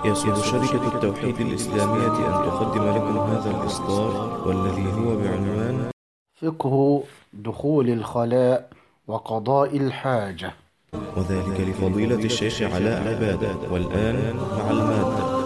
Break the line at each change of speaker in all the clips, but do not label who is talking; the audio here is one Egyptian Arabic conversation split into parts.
يسر شركة التوحيد الإسلامية أن تقدم لكم هذا الإصدار والذي هو بعنوان
فقه دخول الخلاء وقضاء الحاجة
وذلك لفضيلة الشيخ علاء عبادة والآن مع المادة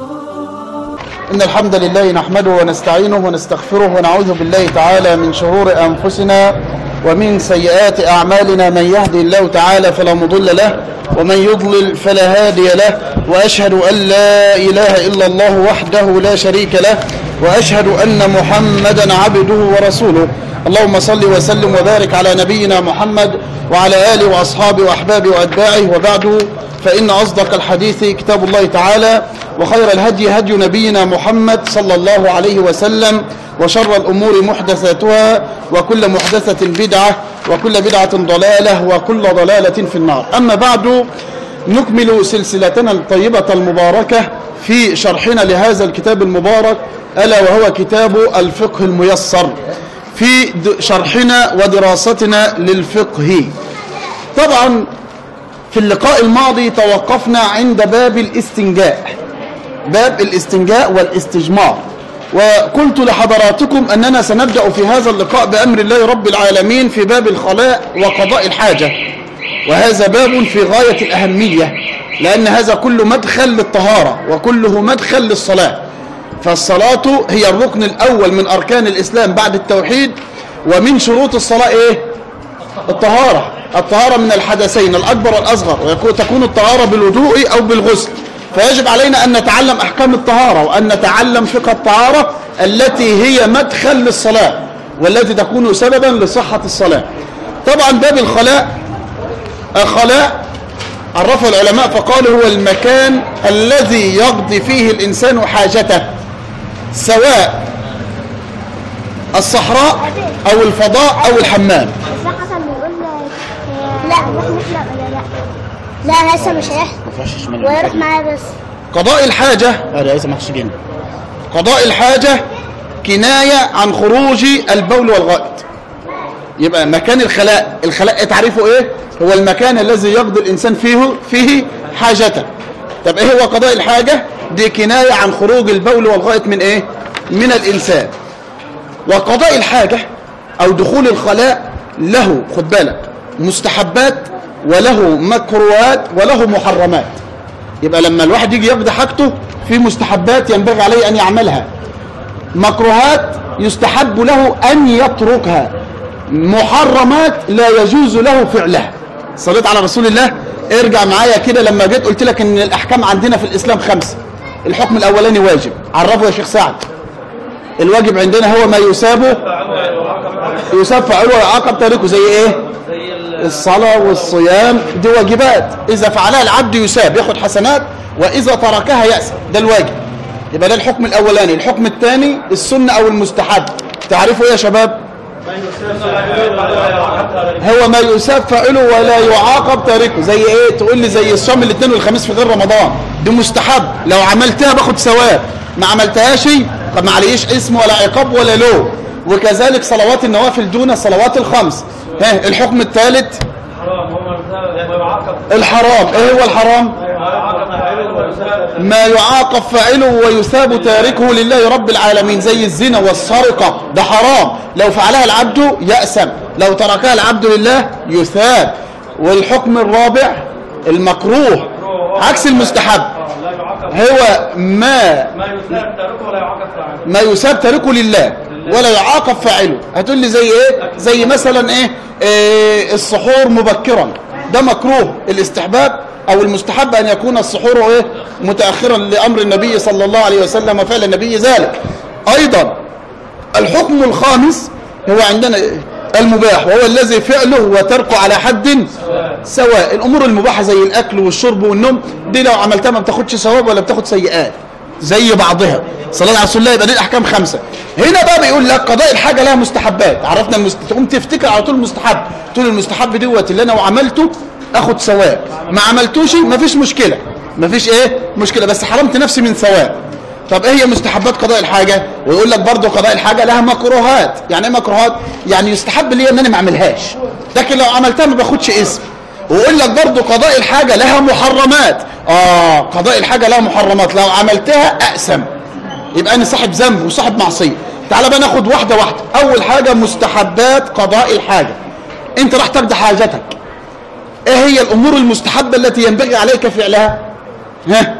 إن الحمد لله نحمده ونستعينه ونستغفره ونعوذ بالله تعالى من شرور أنفسنا ومن سيئات أعمالنا من يهدي الله تعالى فلا مضل له ومن يضلل فلا هادي له وأشهد أن لا إله إلا الله وحده لا شريك له وأشهد أن محمدا عبده ورسوله اللهم صل وسلم وبارك على نبينا محمد وعلى آله وأصحابه وأحبابه وأتباعه وبعده فإن أصدق الحديث كتاب الله تعالى وخير الهدي هدي نبينا محمد صلى الله عليه وسلم وشر الأمور محدثاتها وكل محدثة بدعة وكل بدعة ضلالة وكل ضلالة في النار أما بعد نكمل سلسلتنا الطيبة المباركة في شرحنا لهذا الكتاب المبارك ألا وهو كتاب الفقه الميسر في شرحنا ودراستنا للفقه طبعا في اللقاء الماضي توقفنا عند باب الاستنجاء باب الاستنجاء والاستجمار وقلت لحضراتكم أننا سنبدأ في هذا اللقاء بأمر الله رب العالمين في باب الخلاء وقضاء الحاجة وهذا باب في غاية الأهمية لأن هذا كله مدخل للطهارة وكله مدخل للصلاة فالصلاة هي الركن الأول من أركان الإسلام بعد التوحيد ومن شروط الصلاة إيه؟ الطهارة الطهارة من الحدثين الأكبر والأصغر وتكون الطهارة بالوضوء أو بالغسل فيجب علينا أن نتعلم أحكام الطهارة وأن نتعلم فقه الطهارة التي هي مدخل للصلاة والتي تكون سببا لصحة الصلاة طبعا باب الخلاء الخلاء عرفه العلماء فقالوا هو المكان الذي يقضي فيه الإنسان حاجته سواء الصحراء أو الفضاء أو الحمام
بس حسن بيقول لا نروح نحلق ولا لا لا لسه مش هيحلق ويروح معايا بس
قضاء الحاجة
هذا ليس محشي جن
قضاء الحاجة كناية عن خروج البول والغائط يبقى مكان الخلاء الخلاء تعريفه ايه هو المكان الذي يقضي الانسان فيه فيه حاجته طب ايه هو قضاء الحاجة دي كناية عن خروج البول والغائط من ايه من الانسان وقضاء الحاجة او دخول الخلاء له خد بالك مستحبات وله مكروهات وله محرمات يبقى لما الواحد يجي يقضي حاجته في مستحبات ينبغي عليه ان يعملها مكروهات يستحب له ان يتركها محرمات لا يجوز له فعلها صليت على رسول الله ارجع معايا كده لما جيت قلت لك ان الاحكام عندنا في الاسلام خمسه الحكم الاولاني واجب عرفه يا شيخ سعد الواجب عندنا هو ما يسابه يساب فعله ويعاقب تاركه زي ايه الصلاة والصيام دي واجبات إذا فعلها العبد يساب ياخد حسنات وإذا تركها يأسى ده الواجب يبقى ده الحكم الأولاني الحكم الثاني السنة أو المستحب تعرفوا إيه يا شباب هو ما يساب فاعله ولا يعاقب تاركه زي ايه تقول لي زي الصوم الاثنين والخميس في غير رمضان دي مستحب لو عملتها باخد ثواب ما عملتهاش ما عليش اسم ولا عقاب ولا له وكذلك صلوات النوافل دون الصلوات الخمس ها الحكم الثالث الحرام ايه هو الحرام ما يعاقب فاعله ويثاب تاركه لله رب العالمين زي الزنا والسرقة ده حرام لو فعلها العبد يأسم لو تركها العبد لله يثاب والحكم الرابع المكروه عكس المستحب هو ما ما يثاب تاركه لله ولا يعاقب فاعله هتقول لي زي ايه زي مثلا ايه, إيه السحور مبكرا ده مكروه الاستحباب او المستحب ان يكون السحور ايه متاخرا لامر النبي صلى الله عليه وسلم وفعل النبي ذلك ايضا الحكم الخامس هو عندنا المباح وهو الذي فعله وتركه على حد سواء الامور المباحه زي الاكل والشرب والنوم دي لو عملتها ما بتاخدش ثواب ولا بتاخد سيئات زي بعضها صلاه على رسول الله يبقى دي الاحكام خمسه هنا بقى بيقول لك قضاء الحاجه لها مستحبات عرفنا المست... تقوم تفتكر على طول المستحب تقول المستحب دوت اللي انا وعملته اخد ثواب ما عملتوش مفيش مشكله مفيش ايه مشكله بس حرمت نفسي من ثواب طب ايه هي مستحبات قضاء الحاجه ويقول لك برضه قضاء الحاجه لها مكروهات يعني ايه مكروهات يعني يستحب لي ان انا ما اعملهاش لكن لو عملتها ما باخدش اسم ويقول لك برضو قضاء الحاجة لها محرمات اه قضاء الحاجة لها محرمات لو عملتها اقسم يبقى انا صاحب ذنب وصاحب معصية تعال بقى ناخد واحدة واحدة اول حاجة مستحبات قضاء الحاجة انت راح تقضي حاجتك ايه هي الامور المستحبة التي ينبغي عليك فعلها ها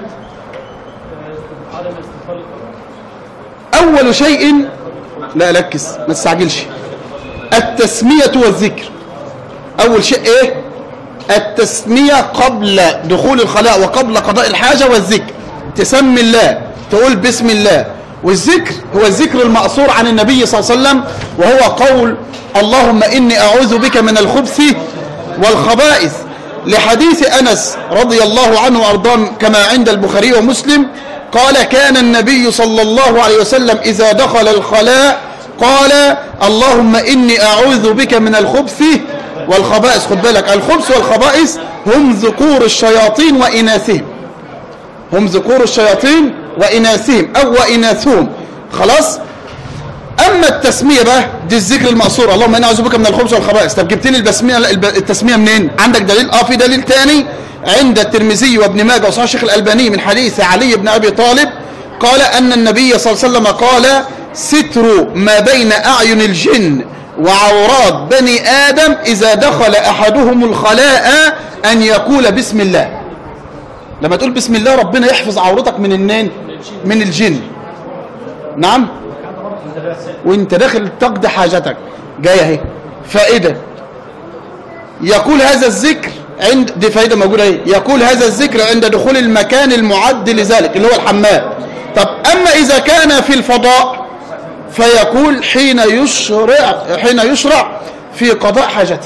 اول شيء لا ركز ما تستعجلش التسمية والذكر اول شيء ايه التسمية قبل دخول الخلاء وقبل قضاء الحاجة والذكر تسمي الله تقول بسم الله والذكر هو الذكر المأثور عن النبي صلى الله عليه وسلم وهو قول اللهم إني أعوذ بك من الخبث والخبائث لحديث أنس رضي الله عنه وأرضاه كما عند البخاري ومسلم قال كان النبي صلى الله عليه وسلم إذا دخل الخلاء قال اللهم إني أعوذ بك من الخبث والخبائث خد بالك الخبث والخبائث هم ذكور الشياطين وإناثهم هم ذكور الشياطين وإناثهم أو وإناثهم خلاص أما التسمية بقى دي الذكر المأثور اللهم إني أعوذ بك من الخبث والخبائث طب جبت لي البسمية التسمية منين عندك دليل اه في دليل تاني عند الترمذي وابن ماجه وصحيح الشيخ الألباني من حديث علي بن أبي طالب قال أن النبي صلى الله عليه وسلم قال ستر ما بين أعين الجن وعورات بني آدم إذا دخل أحدهم الخلاء أن يقول بسم الله لما تقول بسم الله ربنا يحفظ عورتك من النين من الجن نعم وانت داخل تقضي حاجتك جايه اهي فائده يقول هذا الذكر عند دي فائده موجوده اهي يقول هذا الذكر عند دخول المكان المعد لذلك اللي هو الحمام طب اما اذا كان في الفضاء فيقول حين يشرع حين يشرع في قضاء حاجته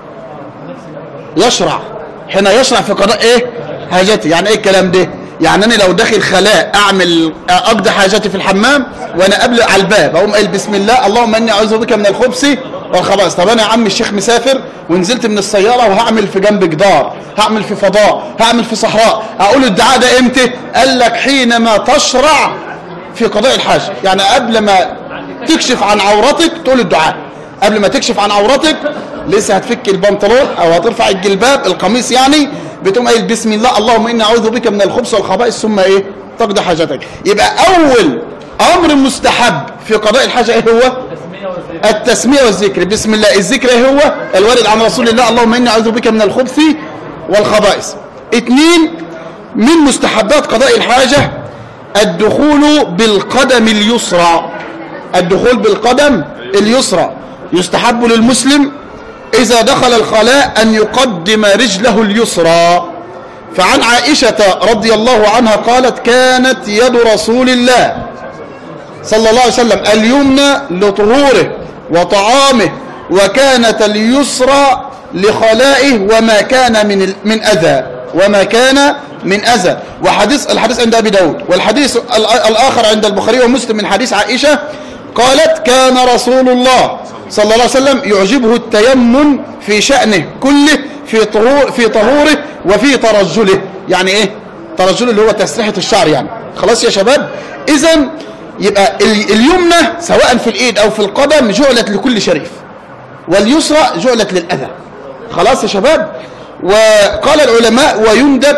يشرع حين يشرع في قضاء ايه حاجتي يعني ايه الكلام ده يعني انا لو داخل خلاء اعمل اقضي حاجتي في الحمام وانا قبل على الباب اقوم قايل بسم الله اللهم اني اعوذ بك من الخبث والخبائث طب انا يا عم الشيخ مسافر ونزلت من السياره وهعمل في جنب جدار هعمل في فضاء هعمل في صحراء اقول الدعاء ده امتى قال لك حينما تشرع في قضاء الحاجه يعني قبل ما تكشف عن عورتك تقول الدعاء قبل ما تكشف عن عورتك لسه هتفك البنطلون او هترفع الجلباب القميص يعني بتقوم قايل بسم الله اللهم اني اعوذ بك من الخبث والخبائث ثم ايه تقضي حاجتك يبقى اول امر مستحب في قضاء الحاجه ايه هو التسميه والذكر بسم الله الذكر ايه هو الوارد عن رسول الله اللهم اني اعوذ بك من الخبث والخبائث اثنين من مستحبات قضاء الحاجه الدخول بالقدم اليسرى الدخول بالقدم اليسرى يستحب للمسلم إذا دخل الخلاء أن يقدم رجله اليسرى فعن عائشة رضي الله عنها قالت كانت يد رسول الله صلى الله عليه وسلم اليمنى لطهوره وطعامه وكانت اليسرى لخلائه وما كان من من أذى وما كان من أذى وحديث الحديث عند أبي داود والحديث الآخر عند البخاري ومسلم من حديث عائشة قالت كان رسول الله صلى الله عليه وسلم يعجبه التيمم في شأنه كله في طهور في طهوره وفي ترجله يعني ايه ترجله اللي هو تسريحة الشعر يعني خلاص يا شباب اذا يبقى اليمنى سواء في الايد او في القدم جعلت لكل شريف واليسرى جعلت للأذى خلاص يا شباب وقال العلماء ويندب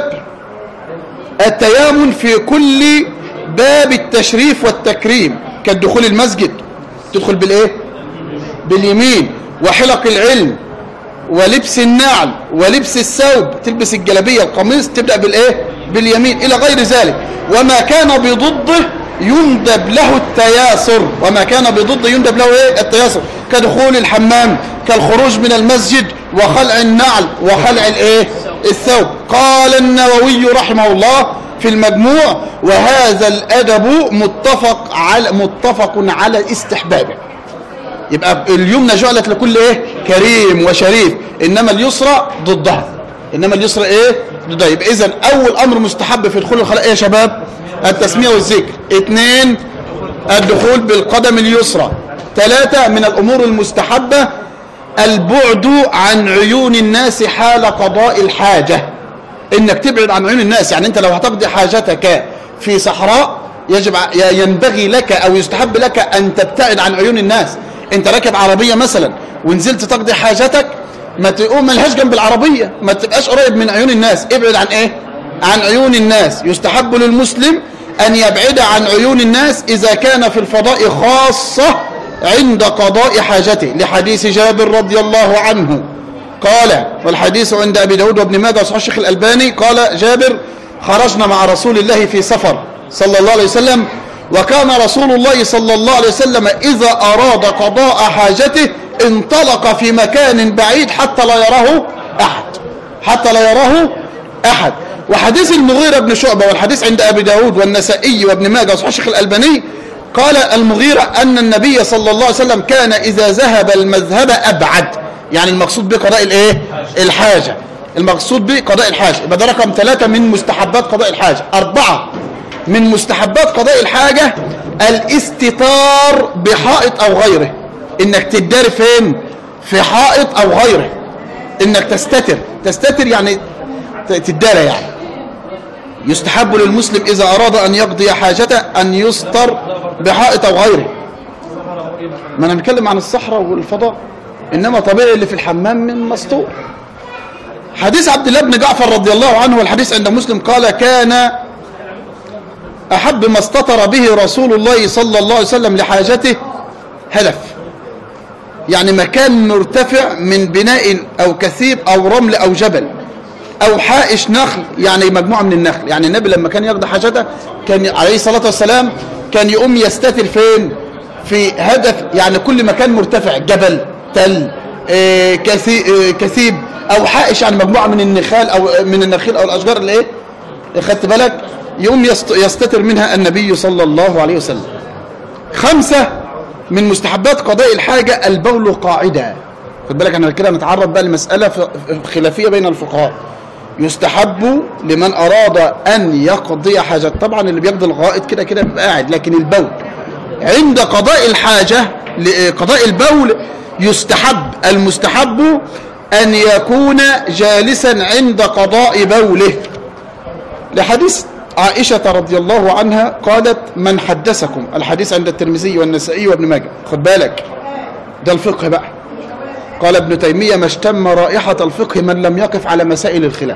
التيامن في كل باب التشريف والتكريم كالدخول المسجد تدخل بالايه باليمين وحلق العلم ولبس النعل ولبس الثوب تلبس الجلابية القميص تبدأ بالايه باليمين الى غير ذلك وما كان بضده يندب له التياسر وما كان بضده يندب له ايه التياسر كدخول الحمام كالخروج من المسجد وخلع النعل وخلع الايه الثوب قال النووي رحمه الله في المجموع وهذا الأدب متفق على متفق على استحبابه يبقى اليمنى جعلت لكل ايه كريم وشريف انما اليسرى ضدها انما اليسرى ايه ضدها يبقى اذا اول امر مستحب في دخول الخلاء ايه يا شباب التسميه والذكر اثنين الدخول بالقدم اليسرى ثلاثة من الامور المستحبة البعد عن عيون الناس حال قضاء الحاجة انك تبعد عن عيون الناس يعني انت لو هتقضي حاجتك في صحراء يجب ينبغي لك او يستحب لك ان تبتعد عن عيون الناس انت راكب عربية مثلا ونزلت تقضي حاجتك ما تقوم ملهاش جنب العربية ما تبقاش قريب من عيون الناس ابعد عن ايه عن عيون الناس يستحب للمسلم ان يبعد عن عيون الناس اذا كان في الفضاء خاصة عند قضاء حاجته لحديث جابر رضي الله عنه قال والحديث عند ابي داود وابن ماجه وصحيح الشيخ الالباني قال جابر خرجنا مع رسول الله في سفر صلى الله عليه وسلم وكان رسول الله صلى الله عليه وسلم إذا أراد قضاء حاجته انطلق في مكان بعيد حتى لا يراه أحد حتى لا يراه أحد وحديث المغيرة بن شعبة والحديث عند أبي داود والنسائي وابن ماجه وصحيح الشيخ الألباني قال المغيرة أن النبي صلى الله عليه وسلم كان إذا ذهب المذهب أبعد يعني المقصود بقضاء الإيه؟ الحاجة المقصود بقضاء الحاجة يبقى ده رقم ثلاثة من مستحبات قضاء الحاجة أربعة من مستحبات قضاء الحاجة الاستتار بحائط أو غيره إنك تدار فين في حائط أو غيره إنك تستتر تستتر يعني تدار يعني يستحب للمسلم إذا أراد أن يقضي حاجته أن يستر بحائط أو غيره ما أنا نتكلم عن الصحراء والفضاء إنما طبيعي اللي في الحمام من مستور حديث عبد الله بن جعفر رضي الله عنه والحديث عند مسلم قال كان أحب ما استطر به رسول الله صلى الله عليه وسلم لحاجته هدف يعني مكان مرتفع من بناء أو كثيب أو رمل أو جبل أو حائش نخل يعني مجموعة من النخل يعني النبي لما كان يقضي حاجته كان عليه الصلاة والسلام كان يقوم يستتر فين في هدف يعني كل مكان مرتفع جبل تل آه، كثي- آه، كثيب أو حائش يعني مجموعة من النخال أو من النخيل أو الأشجار اللي إيه خدت بالك يقوم يست- يستتر منها النبي صلى الله عليه وسلم خمسة من مستحبات قضاء الحاجة البول قاعدة خد بالك احنا كده نتعرض بقى لمسألة ف- خلافية بين الفقهاء يستحب لمن أراد أن يقضي حاجة طبعا اللي بيقضي الغائط كده كده بيبقى قاعد لكن البول عند قضاء الحاجة لقضاء البول يستحب المستحب أن يكون جالسا عند قضاء بوله لحديث عائشة رضي الله عنها قالت من حدثكم الحديث عند الترمذي والنسائي وابن ماجه خد بالك ده الفقه بقى قال ابن تيمية ما اشتم رائحة الفقه من لم يقف على مسائل الخلاف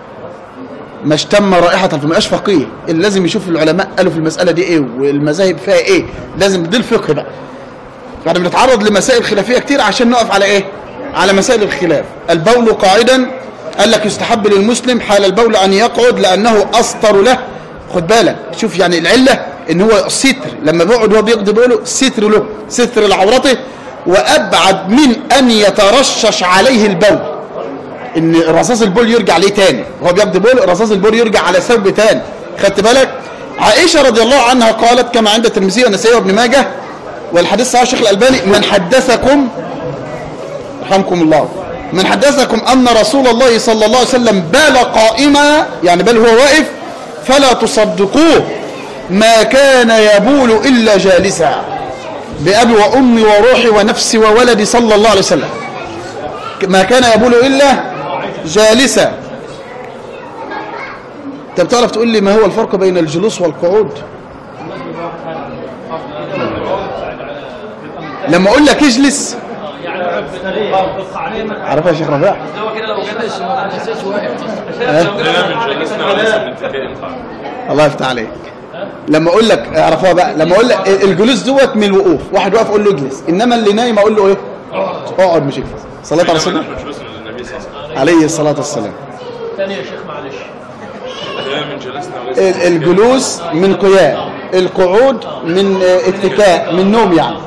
ما اشتم رائحة الفقه ما يبقاش فقيه اللي لازم يشوف العلماء قالوا في المسألة دي ايه والمذاهب فيها ايه لازم دي الفقه بقى فاحنا بنتعرض لمسائل خلافية كتير عشان نقف على ايه على مسائل الخلاف البول قاعدا قال لك يستحب للمسلم حال البول ان يقعد لانه اسطر له خد بالك شوف يعني العلة ان هو ستر لما بيقعد وهو بيقضي بوله ستر له ستر لعورته وابعد من ان يترشش عليه البول ان رصاص البول يرجع ليه تاني هو بيقضي بول رصاص البول يرجع على ثوب تاني خدت بالك عائشة رضي الله عنها قالت كما عند الترمذي والنسائي وابن ماجه والحديث صحيح الشيخ الألباني من حدثكم رحمكم الله من حدثكم أن رسول الله صلى الله عليه وسلم بال قائما يعني بل هو واقف فلا تصدقوه ما كان يبول إلا جالسا بأبي وأمي وروحي ونفسي وولدي صلى الله عليه وسلم ما كان يبول إلا جالسا انت بتعرف تقول لي ما هو الفرق بين الجلوس والقعود لما اقول لك اجلس عارفها يا شيخ ربيع الله يفتح عليك لما اقول لك اعرفوها بقى لما اقول لك الجلوس دوت من الوقوف واحد واقف اقول له اجلس انما اللي نايم اقول له ايه اقعد مش اجلس صلاه على رسول الله عليه الصلاه والسلام
ثاني يا شيخ معلش
من جلسنا وليس
ال- الجلوس من قيام القعود من آه، اتكاء من نوم يعني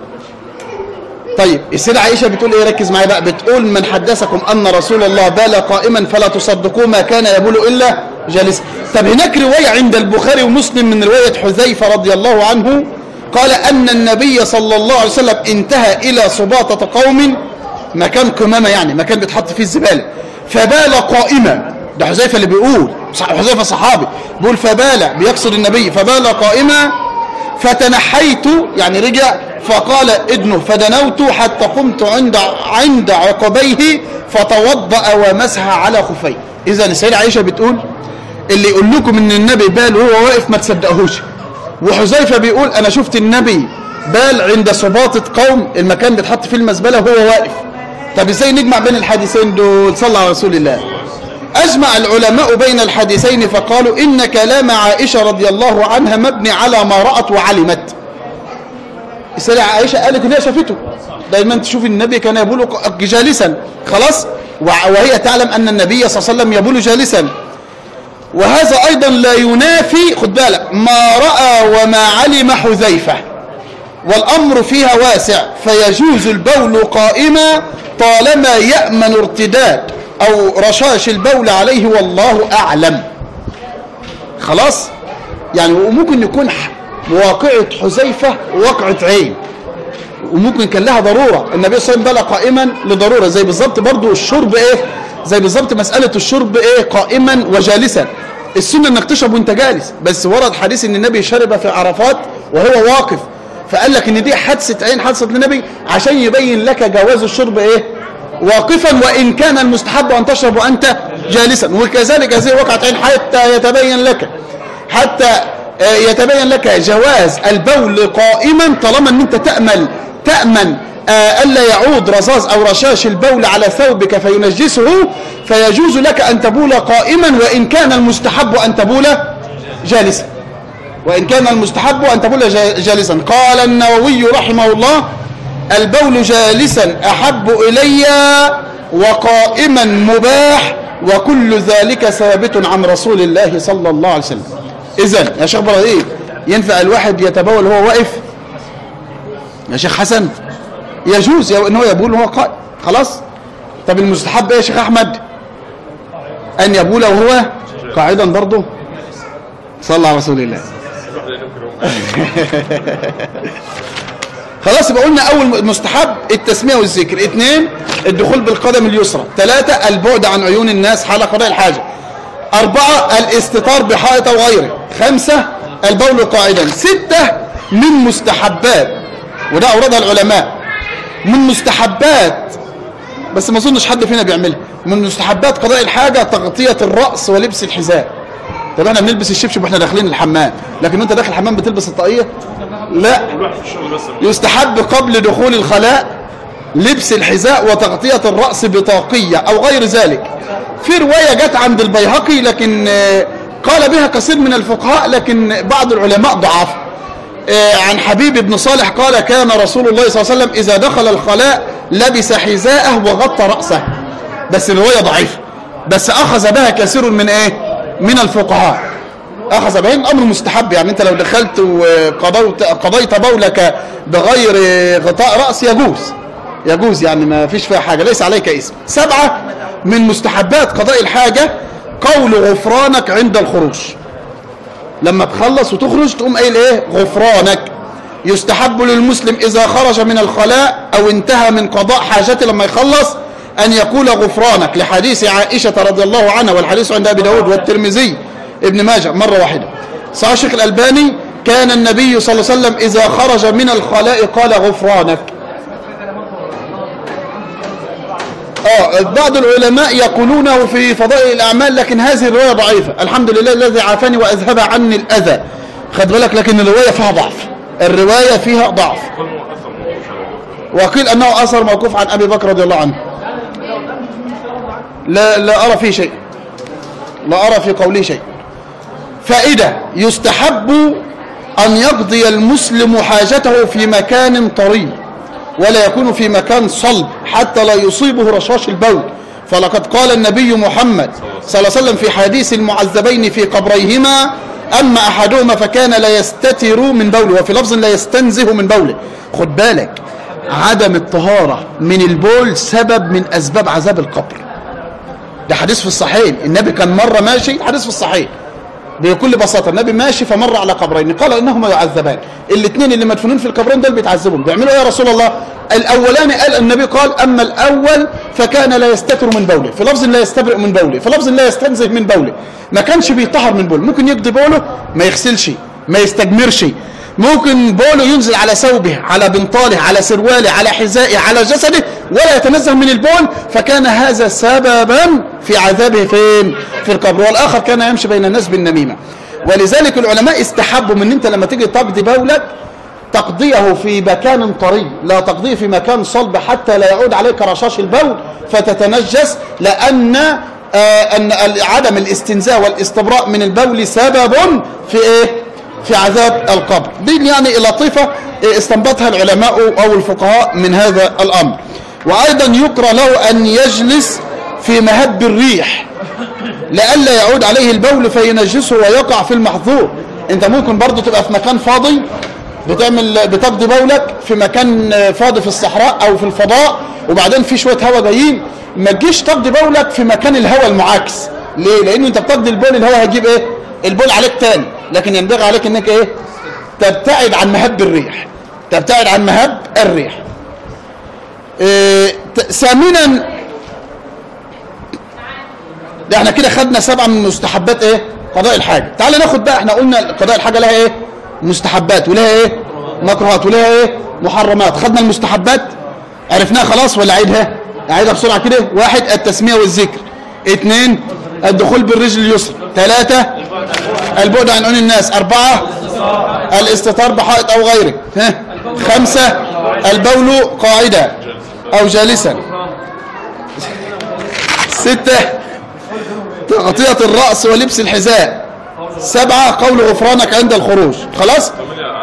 طيب السيدة عائشة بتقول ايه ركز معايا بقى بتقول من حدثكم ان رسول الله بال قائما فلا تصدقوه ما كان يبول الا جالسا طب هناك رواية عند البخاري ومسلم من رواية حذيفة رضي الله عنه قال ان النبي صلى الله عليه وسلم انتهى الى سباطة قوم مكان قمامة يعني مكان بيتحط فيه الزبالة فبال قائما ده حذيفة اللي بيقول صح- حذيفة صحابي بيقول فبال بيقصد النبي فبال قائما فتنحيت يعني رجع فقال ادنه فدنوت حتى قمت عند عند عقبيه فتوضأ ومسح على خفيه اذا السيدة عائشة بتقول اللي يقول لكم ان النبي بال وهو واقف ما تصدقهوش وحذيفة بيقول انا شفت النبي بال عند سباطة قوم المكان بيتحط فيه المزبلة وهو واقف طب ازاي نجمع بين الحديثين دول صلى على رسول الله أجمع العلماء بين الحديثين فقالوا إن كلام عائشة رضي الله عنها مبني على ما رأت وعلمت السيدة عائشة قالت إن هي شافته دايما تشوف النبي كان يبول جالسا خلاص وع- وهي تعلم أن النبي صلى الله عليه وسلم يبول جالسا وهذا أيضا لا ينافي خد بالك ما رأى وما علم حذيفة والأمر فيها واسع فيجوز البول قائما طالما يأمن ارتداد أو رشاش البول عليه والله أعلم خلاص يعني وممكن يكون ح- واقعة حذيفة واقعة عين وممكن كان لها ضرورة النبي صلى الله عليه وسلم بلى قائما لضرورة زي بالظبط برضو الشرب ايه زي بالظبط مسألة الشرب ايه قائما وجالسا السنة انك تشرب وانت جالس بس ورد حديث ان النبي شرب في عرفات وهو واقف فقال لك ان دي حادثة عين حادثة النبي عشان يبين لك جواز الشرب ايه واقفا وان كان المستحب ان تشرب وانت جالسا وكذلك هذه وقعت عين حتى يتبين لك حتى آه، يتبين لك جواز البول قائما طالما ان انت تأمل تأمن آه، ألا يعود رصاص أو رشاش البول على ثوبك فينجسه فيجوز لك أن تبول قائما وإن كان المستحب أن تبول جالسا وإن كان المستحب أن تبول جا- جالسا قال النووي رحمه الله البول جالسا أحب إلي وقائما مباح وكل ذلك ثابت عن رسول الله صلى الله عليه وسلم إذن يا شيخ إبراهيم ينفع الواحد يتبول وهو واقف يا شيخ حسن يجوز ان هو يبول وهو قائم خلاص طب المستحب ايه يا شيخ احمد ان يبول وهو قاعدا برضه صلى على رسول الله خلاص يبقى قلنا اول مستحب التسميه والذكر اثنين الدخول بالقدم اليسرى ثلاثة البعد عن عيون الناس حال قضاء الحاجة أربعة الاستتار بحائط أو غيره خمسة البول قاعدا ستة من مستحبات وده أوردها العلماء من مستحبات بس ما اظنش حد فينا بيعملها من مستحبات قضاء الحاجة تغطية الرأس ولبس الحذاء طب احنا بنلبس الشبشب واحنا داخلين الحمام لكن انت داخل الحمام بتلبس الطاقية لا
الواحد في الشغل بس
يستحب قبل دخول الخلاء لبس الحذاء وتغطية الرأس بطاقية أو غير ذلك في رواية جت عند البيهقي لكن آه، قال بها كثير من الفقهاء لكن بعض العلماء ضعف آه، عن حبيب بن صالح قال كان رسول الله صلى الله عليه وسلم إذا دخل الخلاء لبس حذاءه وغطى رأسه بس الرواية ضعيفة بس أخذ بها كثير من إيه من الفقهاء أخذ بها الأمر مستحب يعني أنت لو دخلت وقضيت قضيت بولك بغير غطاء رأس يجوز يجوز يعني ما فيش فيها حاجة ليس عليك اسم سبعة من مستحبات قضاء الحاجة قول غفرانك عند الخروج لما تخلص وتخرج تقوم قايل ايه غفرانك يستحب للمسلم اذا خرج من الخلاء او انتهى من قضاء حاجته لما يخلص ان يقول غفرانك لحديث عائشة رضي الله عنها والحديث عند ابي داود والترمذي ابن ماجه مرة واحدة صحيح الشيخ الالباني كان النبي صلى الله عليه وسلم اذا خرج من الخلاء قال غفرانك اه بعض العلماء يقولونه في فضائل الاعمال لكن هذه الروايه ضعيفه الحمد لله الذي عافاني واذهب عني الاذى خد بالك لكن الروايه فيها ضعف الروايه فيها ضعف وقيل انه اثر موقوف عن ابي بكر رضي الله عنه لا لا ارى فيه شيء لا ارى في قوله شيء فائده يستحب ان يقضي المسلم حاجته في مكان طري ولا يكون في مكان صلب حتى لا يصيبه رشاش البول فلقد قال النبي محمد صلى الله عليه وسلم في حديث المعذبين في قبريهما أما أحدهما فكان لا يستتر من بوله وفي لفظ لا يستنزه من بوله خد بالك عدم الطهارة من البول سبب من أسباب عذاب القبر ده حديث في الصحيح النبي كان مرة ماشي حديث في الصحيح بكل بساطة النبي ماشي فمر على قبرين قال إنهما يعذبان الاثنين اللي مدفونين في القبرين دول بيتعذبوا بيعملوا إيه يا رسول الله الأولاني قال النبي قال أما الأول فكان لا يستتر من بوله في لفظ لا يستبرئ من بوله في لفظ لا يستنزه من بوله ما كانش بيطهر من بوله ممكن يقضي بوله ما يغسلش ما يستجمرش ممكن بوله ينزل على ثوبه على بنطاله على سرواله على حذائه على جسده ولا يتنزه من البول فكان هذا سببا في عذابه فين في القبر والآخر كان يمشي بين الناس بالنميمة ولذلك العلماء استحبوا من انت لما تيجي تقضي بولك تقضيه في مكان طري لا تقضيه في مكان صلب حتى لا يعود عليك رشاش البول فتتنجس لأن آه أن ال- عدم الاستنزاء والاستبراء من البول سبب في إيه؟ في عذاب القبر دي يعني لطيفة إيه، استنبطها العلماء أو الفقهاء من هذا الأمر وأيضا يقرأ له أن يجلس في مهب الريح لئلا يعود عليه البول فينجسه ويقع في المحظور انت ممكن برضو تبقى في مكان فاضي بتعمل بتقضي بولك في مكان فاضي في الصحراء او في الفضاء وبعدين في شويه هواء جايين ما تجيش تقضي بولك في مكان الهواء المعاكس ليه لان انت بتقضي البول الهواء هيجيب ايه البول عليك تاني لكن ينبغي عليك انك ايه تبتعد عن مهب الريح تبتعد عن مهب الريح إيه ت- ثامنا ده احنا كده خدنا سبعة من مستحبات ايه قضاء الحاجة تعال ناخد بقى احنا قلنا قضاء الحاجة لها ايه مستحبات ولها ايه مكروهات ولها ايه محرمات خدنا المستحبات عرفناها خلاص ولا عيدها اعيدها بسرعة كده واحد التسمية والذكر اثنين الدخول بالرجل اليسرى ثلاثة البعد عن عيون الناس أربعة الاستتار بحائط أو غيره ها خمسة البول قاعدة أو جالسا ستة تغطية الرأس ولبس الحذاء سبعة قول غفرانك عند الخروج خلاص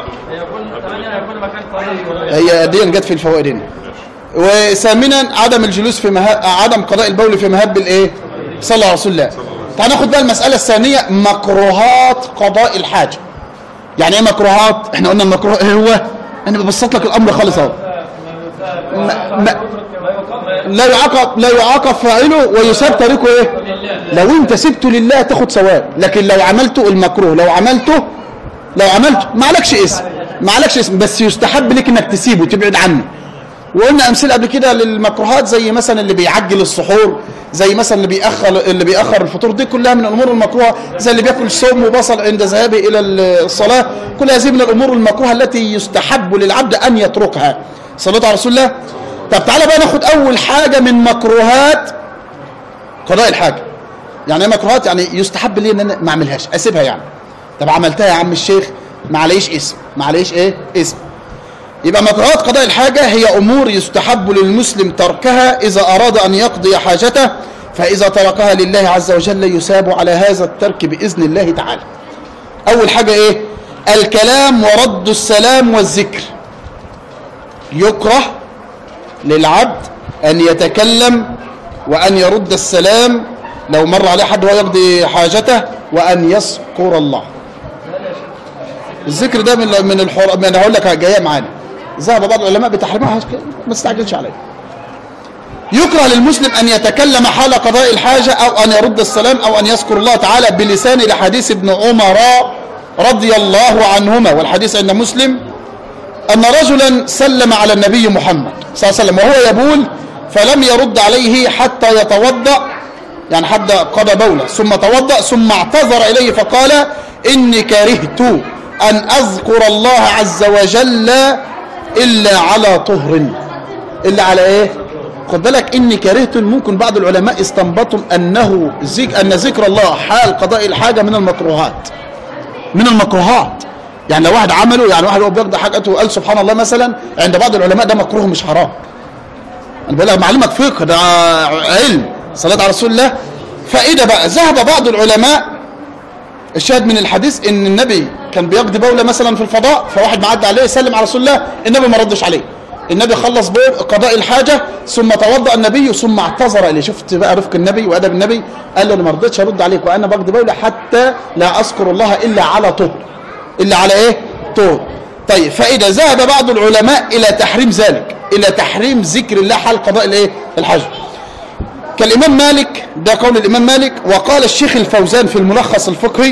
هي دي جت في الفوائد هنا وثامنا عدم الجلوس في مها... عدم قضاء البول في مهب الايه صلى الله عليه وسلم تعال ناخد بقى المسألة الثانية مكروهات قضاء الحاجة يعني ايه مكروهات احنا قلنا المكروه ايه هو انا ببسط لك الامر خالص اهو ما... ما... لا يعاقب لا يعاقب فاعله ويساب تاركه ايه لو انت سبته لله تاخد ثواب لكن لو عملته المكروه لو عملته لو عملته ما عليكش اسم ما عليكش اسم بس يستحب لك انك تسيبه تبعد عنه وقلنا امثله قبل كده للمكروهات زي مثلا اللي بيعجل السحور زي مثلا اللي بيأخر اللي بيأخر الفطور دي كلها من الامور المكروهه زي اللي بياكل سم وبصل عند ذهابه الى الصلاه كل هذه من الامور المكروهه التي يستحب للعبد ان يتركها صلاه على رسول الله طب تعالى بقى ناخد اول حاجه من مكروهات قضاء الحاجه يعني ايه مكروهات يعني يستحب لي ان انا ما اعملهاش اسيبها يعني طب عملتها يا عم الشيخ ما عليش اسم ما عليش ايه اسم يبقى مكروهات قضاء الحاجة هي أمور يستحب للمسلم تركها إذا أراد أن يقضي حاجته فإذا تركها لله عز وجل يساب على هذا الترك بإذن الله تعالى أول حاجة إيه الكلام ورد السلام والذكر يكره للعبد أن يتكلم وأن يرد السلام لو مر عليه حد وهو يقضي حاجته وأن يذكر الله الذكر ده من من الحر... من هقول لك جايه معانا ذهب بعض العلماء بتحريمها ما تستعجلش عليه يكره للمسلم ان يتكلم حال قضاء الحاجه او ان يرد السلام او ان يذكر الله تعالى بلسان لحديث ابن عمر رضي الله عنهما والحديث عند مسلم ان رجلا سلم على النبي محمد صلى الله عليه وسلم وهو يبول فلم يرد عليه حتى يتوضا يعني حد قضى بوله ثم توضا ثم اعتذر اليه فقال اني كرهت أن أذكر الله عز وجل إلا على طهر إلا على إيه خد بالك إني كرهت ممكن بعض العلماء استنبطوا أنه ذك أن ذكر الله حال قضاء الحاجة من المكروهات من المكروهات يعني لو واحد عمله يعني واحد هو بيقضي حاجته وقال سبحان الله مثلا عند بعض العلماء ده مكروه مش حرام انا بقول لك معلمك فقه ده علم صلاه على رسول الله فاذا بقى ذهب بعض العلماء الشاهد من الحديث ان النبي كان بيقضي بوله مثلا في الفضاء فواحد معدي عليه سلم على رسول الله النبي ما ردش عليه النبي خلص بول قضاء الحاجه ثم توضا النبي ثم اعتذر اليه شفت بقى رفق النبي وادب النبي قال له انا ما رضيتش ارد عليك وانا بقضي بوله حتى لا اذكر الله الا على طهر الا على ايه طهر طيب فاذا ذهب بعض العلماء الى تحريم ذلك الى تحريم ذكر الله حال قضاء الايه الحج كالامام مالك ده قول الامام مالك وقال الشيخ الفوزان في الملخص الفقهي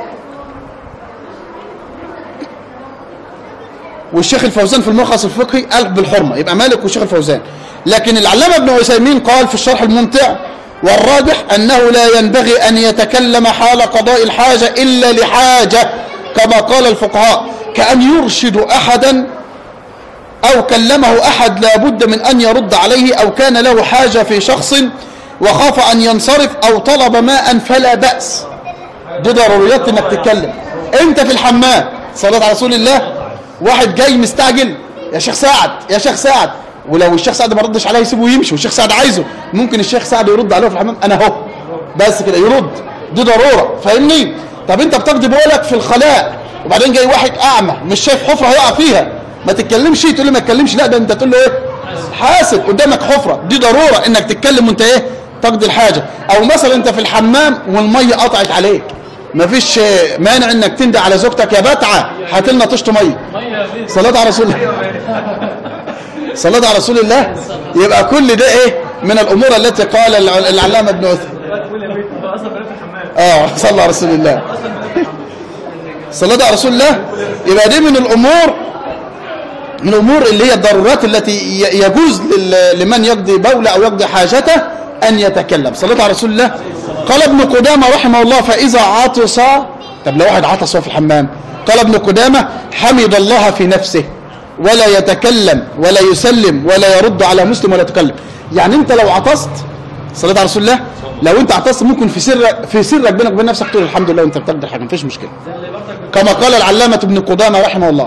والشيخ الفوزان في الملخص الفقهي قال بالحرمة يبقى مالك والشيخ الفوزان لكن العلامة ابن عثيمين قال في الشرح الممتع والراجح أنه لا ينبغي أن يتكلم حال قضاء الحاجة إلا لحاجة كما قال الفقهاء كأن يرشد أحدا أو كلمه أحد لا بد من أن يرد عليه أو كان له حاجة في شخص وخاف أن ينصرف أو طلب ماء فلا بأس دي ضروريات انك تتكلم انت في الحمام صلاة على رسول الله واحد جاي مستعجل يا شيخ سعد يا شيخ سعد ولو الشيخ سعد ما ردش عليه يسيبه ويمشي والشيخ سعد عايزه ممكن الشيخ سعد يرد عليه في الحمام انا اهو بس كده يرد دي ضروره فاهمني طب انت بتقضي بولك في الخلاء وبعدين جاي واحد اعمى مش شايف حفره هيقع فيها ما تتكلمش تقول لي ما تتكلمش لا ده انت تقول له ايه حاسب قدامك حفره دي ضروره انك تتكلم وانت ايه تقضي الحاجه او مثلا انت في الحمام والميه قطعت عليك مفيش آه، مانع انك تندى على زوجتك يا بتعه هات لنا طشت ميه صلاه على رسول الله صلاه على رسول الله يبقى كل ده ايه من الامور التي قال الع- العلامه ابن عثمان اه صلى على رسول الله صلاه على رسول الله يبقى دي من الامور من الامور اللي هي الضرورات التي ي- يجوز لل- لمن يقضي بوله او يقضي حاجته ان يتكلم صلاه على رسول الله قال ابن قدامه رحمه الله فاذا عطس طب لو واحد عطس وهو في الحمام قال ابن قدامه حمد الله في نفسه ولا يتكلم ولا يسلم ولا يرد على مسلم ولا يتكلم يعني انت لو عطست صلاه على رسول الله لو انت عطست ممكن في سرك في سرك بينك وبين نفسك تقول الحمد لله وانت بتقدر حاجه مفيش مشكله كما قال العلامه ابن قدامه رحمه الله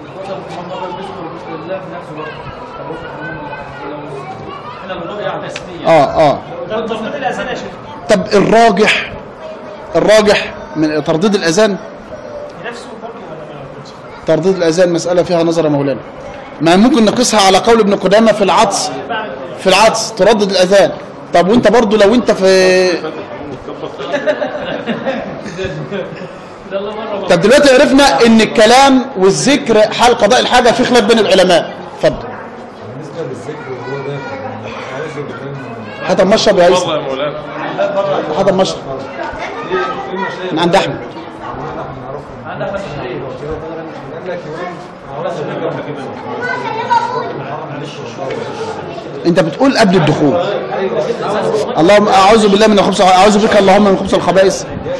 اه اه طب الراجح الراجح من ترديد الاذان ترديد الاذان مساله فيها نظر يا مولانا ما ممكن نقيسها على قول ابن قدامه في العطس في العطس تردد الاذان طب وانت برضو لو انت في طب دلوقتي عرفنا ان الكلام والذكر حال قضاء الحاجه في خلاف بين العلماء اتفضل
بالنسبه للذكر وهو داخل عاوز يكون
هات المشرب يا عيسى
والله يا مولانا
هات المشرب
في مشايخ
من عند احمد
احنا نعرفهم قال لك يوم عاوز
انت بتقول قبل الدخول اللهم اعوذ بالله من الخبث اعوذ بك اللهم من خبث الخبائث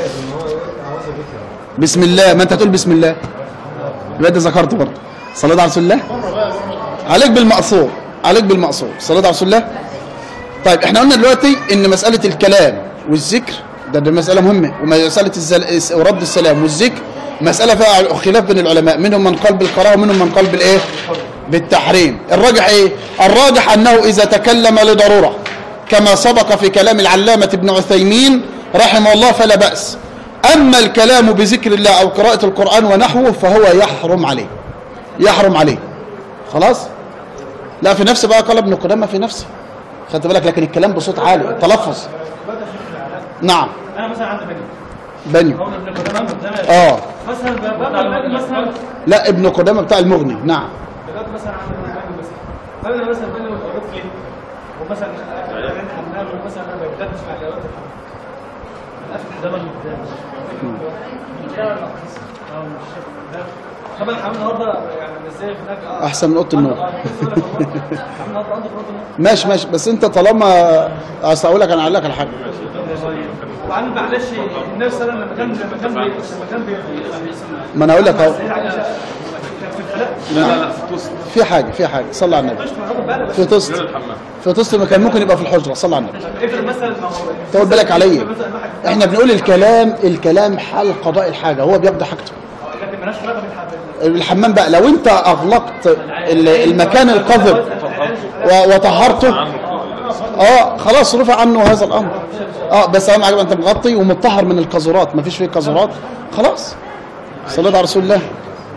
بسم الله ما انت تقول بسم الله يبقى انت ذكرت برضه صلاه على رسول الله عليك بالمأثور عليك بالمأثور صلاه على رسول الله طيب احنا قلنا دلوقتي ان مساله الكلام والذكر ده, ده مساله مهمه ومساله الزل... ورد السلام والذكر مساله فيها خلاف بين العلماء منهم من قال بالكراهه ومنهم من قال بالايه بالتحريم الراجح ايه الراجح انه اذا تكلم لضروره كما سبق في كلام العلامه ابن عثيمين رحمه الله فلا باس اما الكلام بذكر الله او قراءه القران ونحوه فهو يحرم عليه يحرم عليه خلاص لا في نفسه بقى قال ابن قدامه في نفسه خدت بالك لكن الكلام بصوت عالي التلفظ نعم
انا مثلا عندي بني
بني
هو ابن قدامه قدامي
اه
مثلا ببدا بني مثلا
لا ابن قدامه بتاع المغني نعم
دلوقتي مثلا عندي بني مثلا فانا مثلا بني واتقربت ليه ومثلا انا حمام ومثلا انا بتدرس مع جوات الحمام القفل ده اللي قدامي ده ولا أحس؟ أو مش ده. طبعا الحمام النهارده يعني مش زي هناك اه
احسن من اوضه النوم
آه، بس أقول لك والله، الحمام النهارده عندك رد
ماشي ماشي بس انت طالما عايز اقول لك انا اقول لك على حاجه
وبعدين معلش النبي صلى الله عليه وسلم لما كان لما كان بي- لما كان بي-
ما انا اقول لك اهو
السيدة عائشة كانت في الخلاء
لا لا لا في توست
في حاجه في حاجه صلى على النبي
مش معروف بقى بس
في طست
غير الحمام
في طست ما كان ممكن يبقى في الحجره صلى على النبي
افرض مثلا ما هو
تاخد بالك عليا
مثلا واحد
احنا بنقول الكلام الكلام حال قضاء الحاجه هو بيقضي حاجته
لكن مالهاش علاقه بالحمام
الحمام بقى لو انت اغلقت ال- المكان القذر و- وطهرته اه خلاص رفع عنه هذا الامر اه بس اهم حاجه انت مغطي ومطهر من القذورات مفيش فيه قذورات خلاص صلاه على رسول الله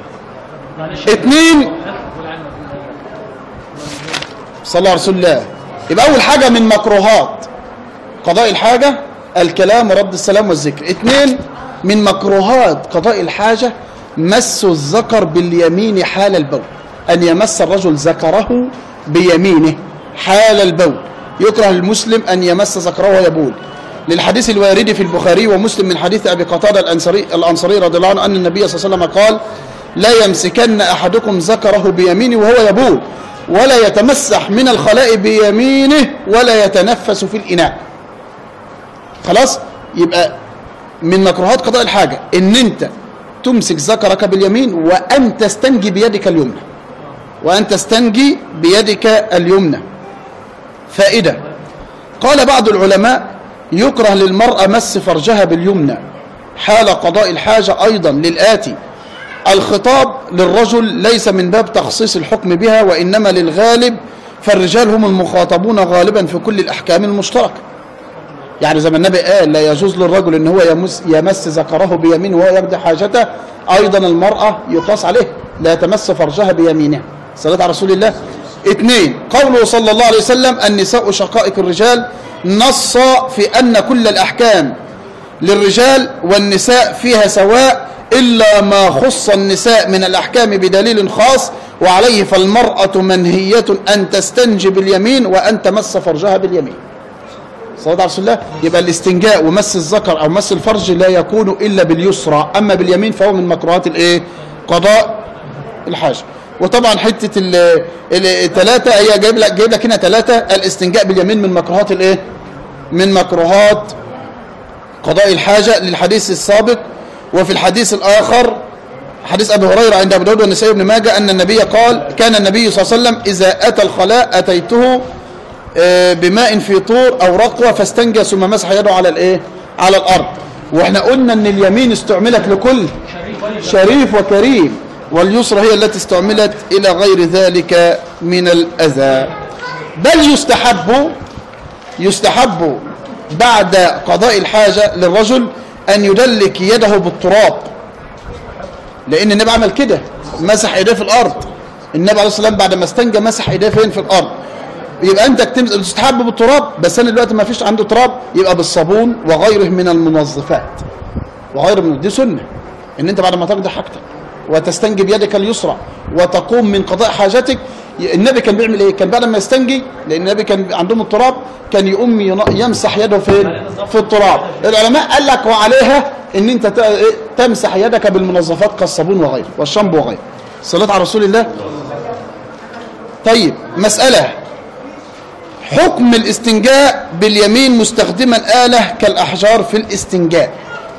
اثنين صلى على رسول الله يبقى اول حاجه من مكروهات قضاء الحاجه الكلام ورد السلام والذكر اثنين من مكروهات قضاء الحاجه مس الذكر باليمين حال البول ان يمس الرجل ذكره بيمينه حال البول يكره للمسلم ان يمس ذكره ويبول للحديث الوارد في البخاري ومسلم من حديث ابي قتاده الانصاري الانصاري رضي الله عنه ان النبي صلى الله عليه وسلم قال لا يمسكن احدكم ذكره بيمينه وهو يبول ولا يتمسح من الخلاء بيمينه ولا يتنفس في الاناء خلاص يبقى من مكروهات قضاء الحاجه ان انت تمسك ذكرك باليمين وان تستنجي بيدك اليمنى وان تستنجي بيدك اليمنى فائده قال بعض العلماء يكره للمرأة مس فرجها باليمنى حال قضاء الحاجة أيضا للآتي الخطاب للرجل ليس من باب تخصيص الحكم بها وإنما للغالب فالرجال هم المخاطبون غالبا في كل الأحكام المشتركة يعني زي ما النبي قال لا يجوز للرجل ان هو يمس, يمس ذكره بيمينه وهو يقضي حاجته ايضا المرأة يقاس عليه لا تمس فرجها بيمينها صلاة على رسول الله اثنين قوله صلى الله عليه وسلم النساء شقائق الرجال نص في ان كل الاحكام للرجال والنساء فيها سواء إلا ما خص النساء من الأحكام بدليل خاص وعليه فالمرأة منهية أن تستنجي باليمين وأن تمس فرجها باليمين صلى الله عليه وسلم يبقى الاستنجاء ومس الذكر أو مس الفرج لا يكون إلا باليسرى أما باليمين فهو من مكروهات الإيه قضاء الحاجة وطبعا حتة الثلاثة هي جايب لك جايب لك هنا ثلاثة الاستنجاء باليمين من مكروهات الإيه من مكروهات قضاء الحاجة للحديث السابق وفي الحديث الآخر حديث أبي هريرة عند أبو داود والنسائي بن ماجه أن النبي قال كان النبي صلى الله عليه وسلم إذا أتى الخلاء أتيته بماء في طور أو رقوة فاستنجى ثم مسح يده على الإيه؟ على الأرض وإحنا قلنا أن اليمين استعملت لكل شريف وكريم واليسرى هي التي استعملت إلى غير ذلك من الأذى بل يستحب يستحب بعد قضاء الحاجة للرجل أن يدلك يده بالتراب لأن النبي عمل كده مسح يديه في الأرض النبي عليه الصلاة والسلام بعد ما استنجى مسح يديه فين في الأرض يبقى أنت تستحب بالتراب بس أنا دلوقتي ما فيش عنده تراب يبقى بالصابون وغيره من المنظفات وغيره من دي سنة إن أنت بعد ما تقضي حاجتك وتستنجي بيدك اليسرى وتقوم من قضاء حاجتك النبي كان بيعمل ايه كان بعد ما يستنجي لان النبي كان عندهم التراب كان يقوم يمسح يده فين في التراب العلماء قال لك وعليها ان انت تمسح يدك بالمنظفات كالصابون وغيره والشامبو وغيره صلاه على رسول الله طيب مساله حكم الاستنجاء باليمين مستخدما آلة كالأحجار في الاستنجاء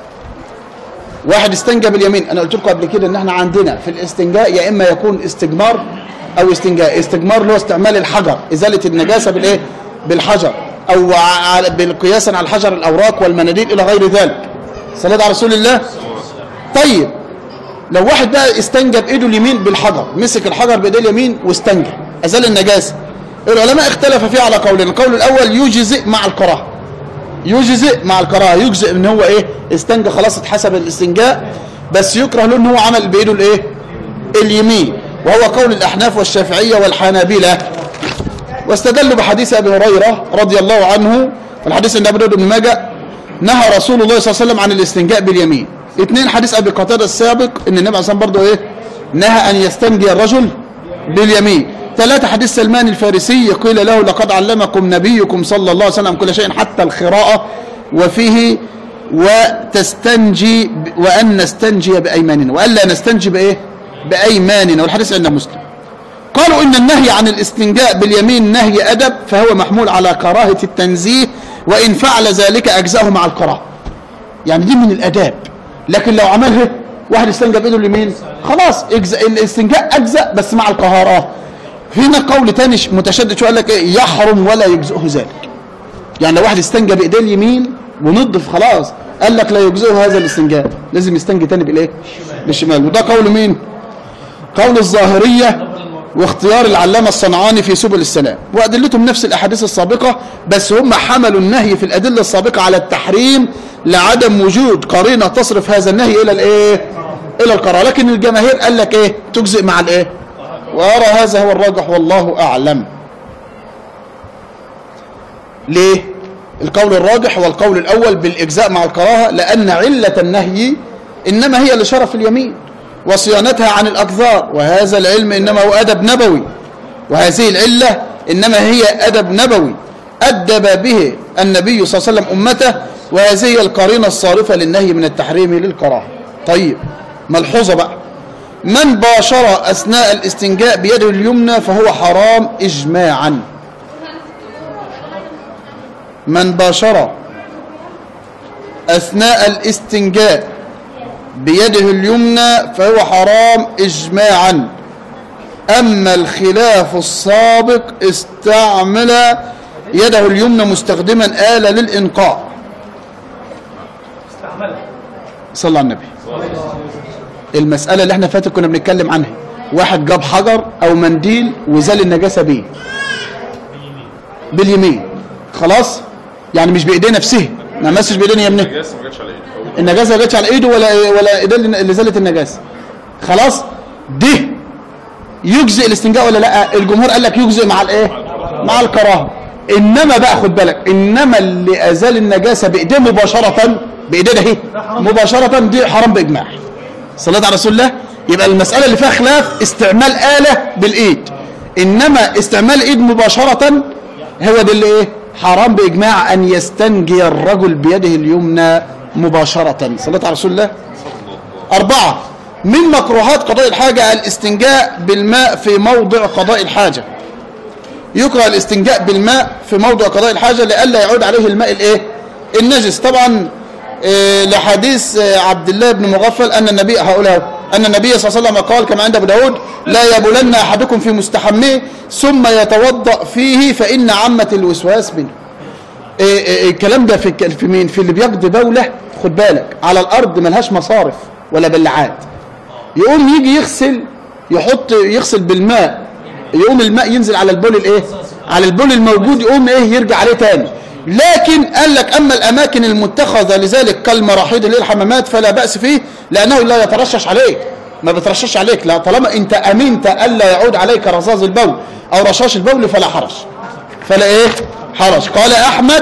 واحد استنجى باليمين انا قلت لكم قبل كده ان احنا عندنا في الاستنجاء يا اما يكون استجمار او استنجاء استجمار اللي هو استعمال الحجر ازاله النجاسه بالايه بالحجر او قياسا على الحجر الاوراق والمناديل الى غير ذلك صلاه على رسول الله طيب لو واحد بقى استنجى بايده اليمين بالحجر مسك الحجر بايده اليمين واستنجى ازال النجاسه العلماء اختلف فيه على قولين القول الاول يجزئ مع الكراهه يجزئ مع الكراهه يجزئ ان هو ايه استنجى خلاص اتحسب الاستنجاء بس يكره له ان هو عمل بايده الايه اليمين وهو قول الأحناف والشافعية والحنابلة واستدلوا بحديث أبي هريرة رضي الله عنه الحديث عند أبي داود بن ماجه نهى رسول الله صلى الله عليه وسلم عن الاستنجاء باليمين اثنين حديث أبي قتادة السابق إن النبي عليه الصلاة برضه إيه نهى أن يستنجي الرجل باليمين ثلاثة حديث سلمان الفارسي قيل له لقد علمكم نبيكم صلى الله عليه وسلم كل شيء حتى الخراءة وفيه وتستنجي وأن نستنجي بأيماننا وألا نستنجي بإيه بأيماننا والحديث عند مسلم قالوا إن النهي عن الاستنجاء باليمين نهي أدب فهو محمول على كراهة التنزيه وإن فعل ذلك أجزاه مع الكراهة يعني دي من الأداب لكن لو عملها واحد استنجى بإيده اليمين خلاص اجزاء الاستنجاء أجزاء بس مع القهارة هنا قول تاني متشدد شو قال لك إيه يحرم ولا يجزئه ذلك يعني لو واحد استنجى بإيديه اليمين ونضف خلاص قال لك لا يجزئه هذا الاستنجاء لازم يستنجي تاني بالايه بالشمال وده قول مين قول الظاهرية واختيار العلامة الصنعاني في سبل السلام وأدلتهم نفس الأحاديث السابقة بس هم حملوا النهي في الأدلة السابقة على التحريم لعدم وجود قرينة تصرف هذا النهي إلى الإيه إلى القرار لكن الجماهير قال لك إيه تجزئ مع الإيه وأرى هذا هو الراجح والله أعلم ليه القول الراجح والقول الأول بالإجزاء مع الكراهة لأن علة النهي إنما هي لشرف اليمين وصيانتها عن الأقذار وهذا العلم إنما هو أدب نبوي وهذه العلة إنما هي أدب نبوي أدب به النبي صلى الله عليه وسلم أمته وهذه هي القرينة الصارفة للنهي من التحريم للكراهة طيب ملحوظة بقى من باشر أثناء الاستنجاء بيده اليمنى فهو حرام إجماعا من باشر أثناء الاستنجاء بيده اليمنى فهو حرام إجماعا أما الخلاف السابق استعمل يده اليمنى مستخدما آلة للإنقاء
استعملها
صلى على النبي المسألة اللي احنا فاتت كنا بنتكلم عنها واحد جاب حجر او منديل وزال النجاسة بيه باليمين خلاص يعني مش بايديه نفسه ما مسش بايديه يمنه
النجاسه ما جاتش على ايده هو
النجاسه ما جاتش على ايده ولا ولا ايديه اللي اللي زالت النجاسه خلاص ده يجزئ الاستنجاء ولا لا الجمهور قال لك يجزئ مع الايه مع الكراهه انما بقى خد بالك انما اللي ازال النجاسه بايديه مباشره بايديه ده اهي مباشره دي حرام باجماع صلاه على رسول الله يبقى المساله اللي فيها خلاف استعمال اله بالايد انما استعمال ايد مباشره هو ده اللي ايه حرام باجماع ان يستنجي الرجل بيده اليمنى مباشره صلاه على رسول الله أربعة من مكروهات قضاء الحاجة الاستنجاء بالماء في موضع قضاء الحاجة يكره الاستنجاء بالماء في موضع قضاء الحاجة لئلا يعود عليه الماء الايه النجس طبعا آه، لحديث آه، عبد الله بن مغفل أن النبي هؤلاء أن النبي صلى الله عليه وسلم قال كما عند أبو داود لا يبولن أحدكم في مستحمه ثم يتوضأ فيه فإن عامة الوسواس منه إيه إيه الكلام ده في في مين في اللي بيقضي بوله خد بالك على الارض ملهاش مصارف ولا بلعات يقوم يجي يغسل يحط يغسل بالماء يقوم الماء ينزل على البول الايه على البول الموجود يقوم ايه يرجع عليه تاني لكن قال لك اما الاماكن المتخذه لذلك كالمراحيض اللي هي الحمامات فلا باس فيه لانه لا يترشش عليك ما بترشش عليك لا طالما انت امنت الا يعود عليك رذاذ البول او رشاش البول فلا حرج فلا ايه حرج قال احمد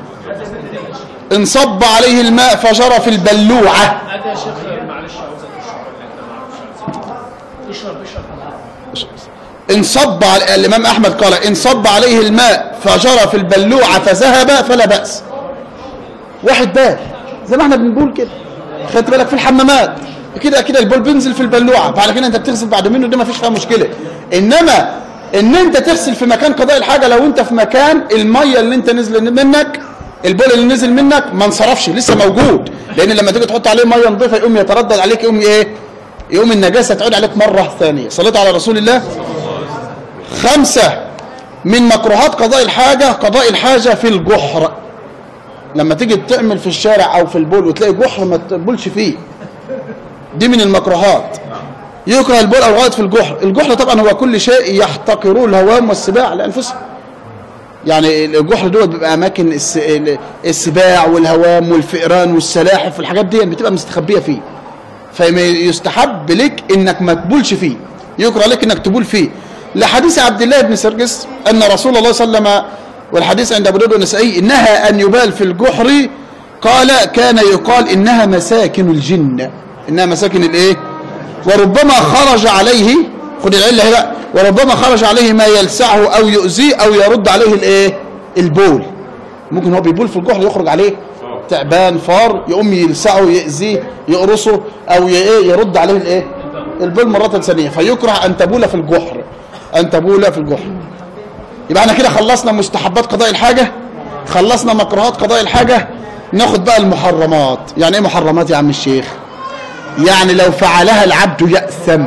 انصب عليه الماء فجرى في البلوعه
هذا يا شيخ معلش عاوزك تشرب ولا انت ما اعرفش اشرب اشرب
انصب على الامام احمد قال انصب عليه الماء فجرى في البلوعه فذهب فلا باس واحد بال زي ما احنا بنقول كده خدت بالك في الحمامات كده كده البول بينزل في البلوعه فعلى كده انت بتغسل بعد منه دي ما فيش فيها مشكله انما ان انت تغسل في مكان قضاء الحاجه لو انت في مكان الميه اللي انت نزل منك البول اللي نزل منك ما انصرفش لسه موجود لان لما تيجي تحط عليه ميه نظيفه يقوم يتردد عليك يقوم ايه يقوم النجاسه تعود عليك مره ثانيه صليت على رسول الله خمسة من مكروهات قضاء الحاجة قضاء الحاجة في الجحر لما تيجي تعمل في الشارع أو في البول وتلاقي جحر ما تبولش فيه دي من المكروهات يكره البول أو الغائط في الجحر الجحر طبعا هو كل شيء يحتقروه الهوام والسباع لأنفسهم يعني الجحر دول بيبقى أماكن الس- السباع والهوام والفئران والسلاحف والحاجات دي بتبقى مستخبية فيه فيستحب لك انك ما تبولش فيه يكره لك انك تبول فيه لحديث عبد الله بن سرجس ان رسول الله صلى الله عليه وسلم والحديث عند ابو داود والنسائي نهى ان يبال في الجحر قال كان يقال انها مساكن الجن انها مساكن الايه وربما خرج عليه خد العله هي بقى وربما خرج عليه ما يلسعه او يؤذيه او يرد عليه الايه البول ممكن هو بيبول في الجحر يخرج عليه تعبان فار يقوم يلسعه يأذيه يقرصه او ي- إيه يرد عليه الايه البول مرة ثانية فيكره ان تبول في الجحر ان تبول في الجحر يبقى احنا كده خلصنا مستحبات قضاء الحاجة خلصنا مكروهات قضاء الحاجة ناخد بقى المحرمات يعني ايه محرمات يا عم الشيخ يعني لو فعلها العبد يأثم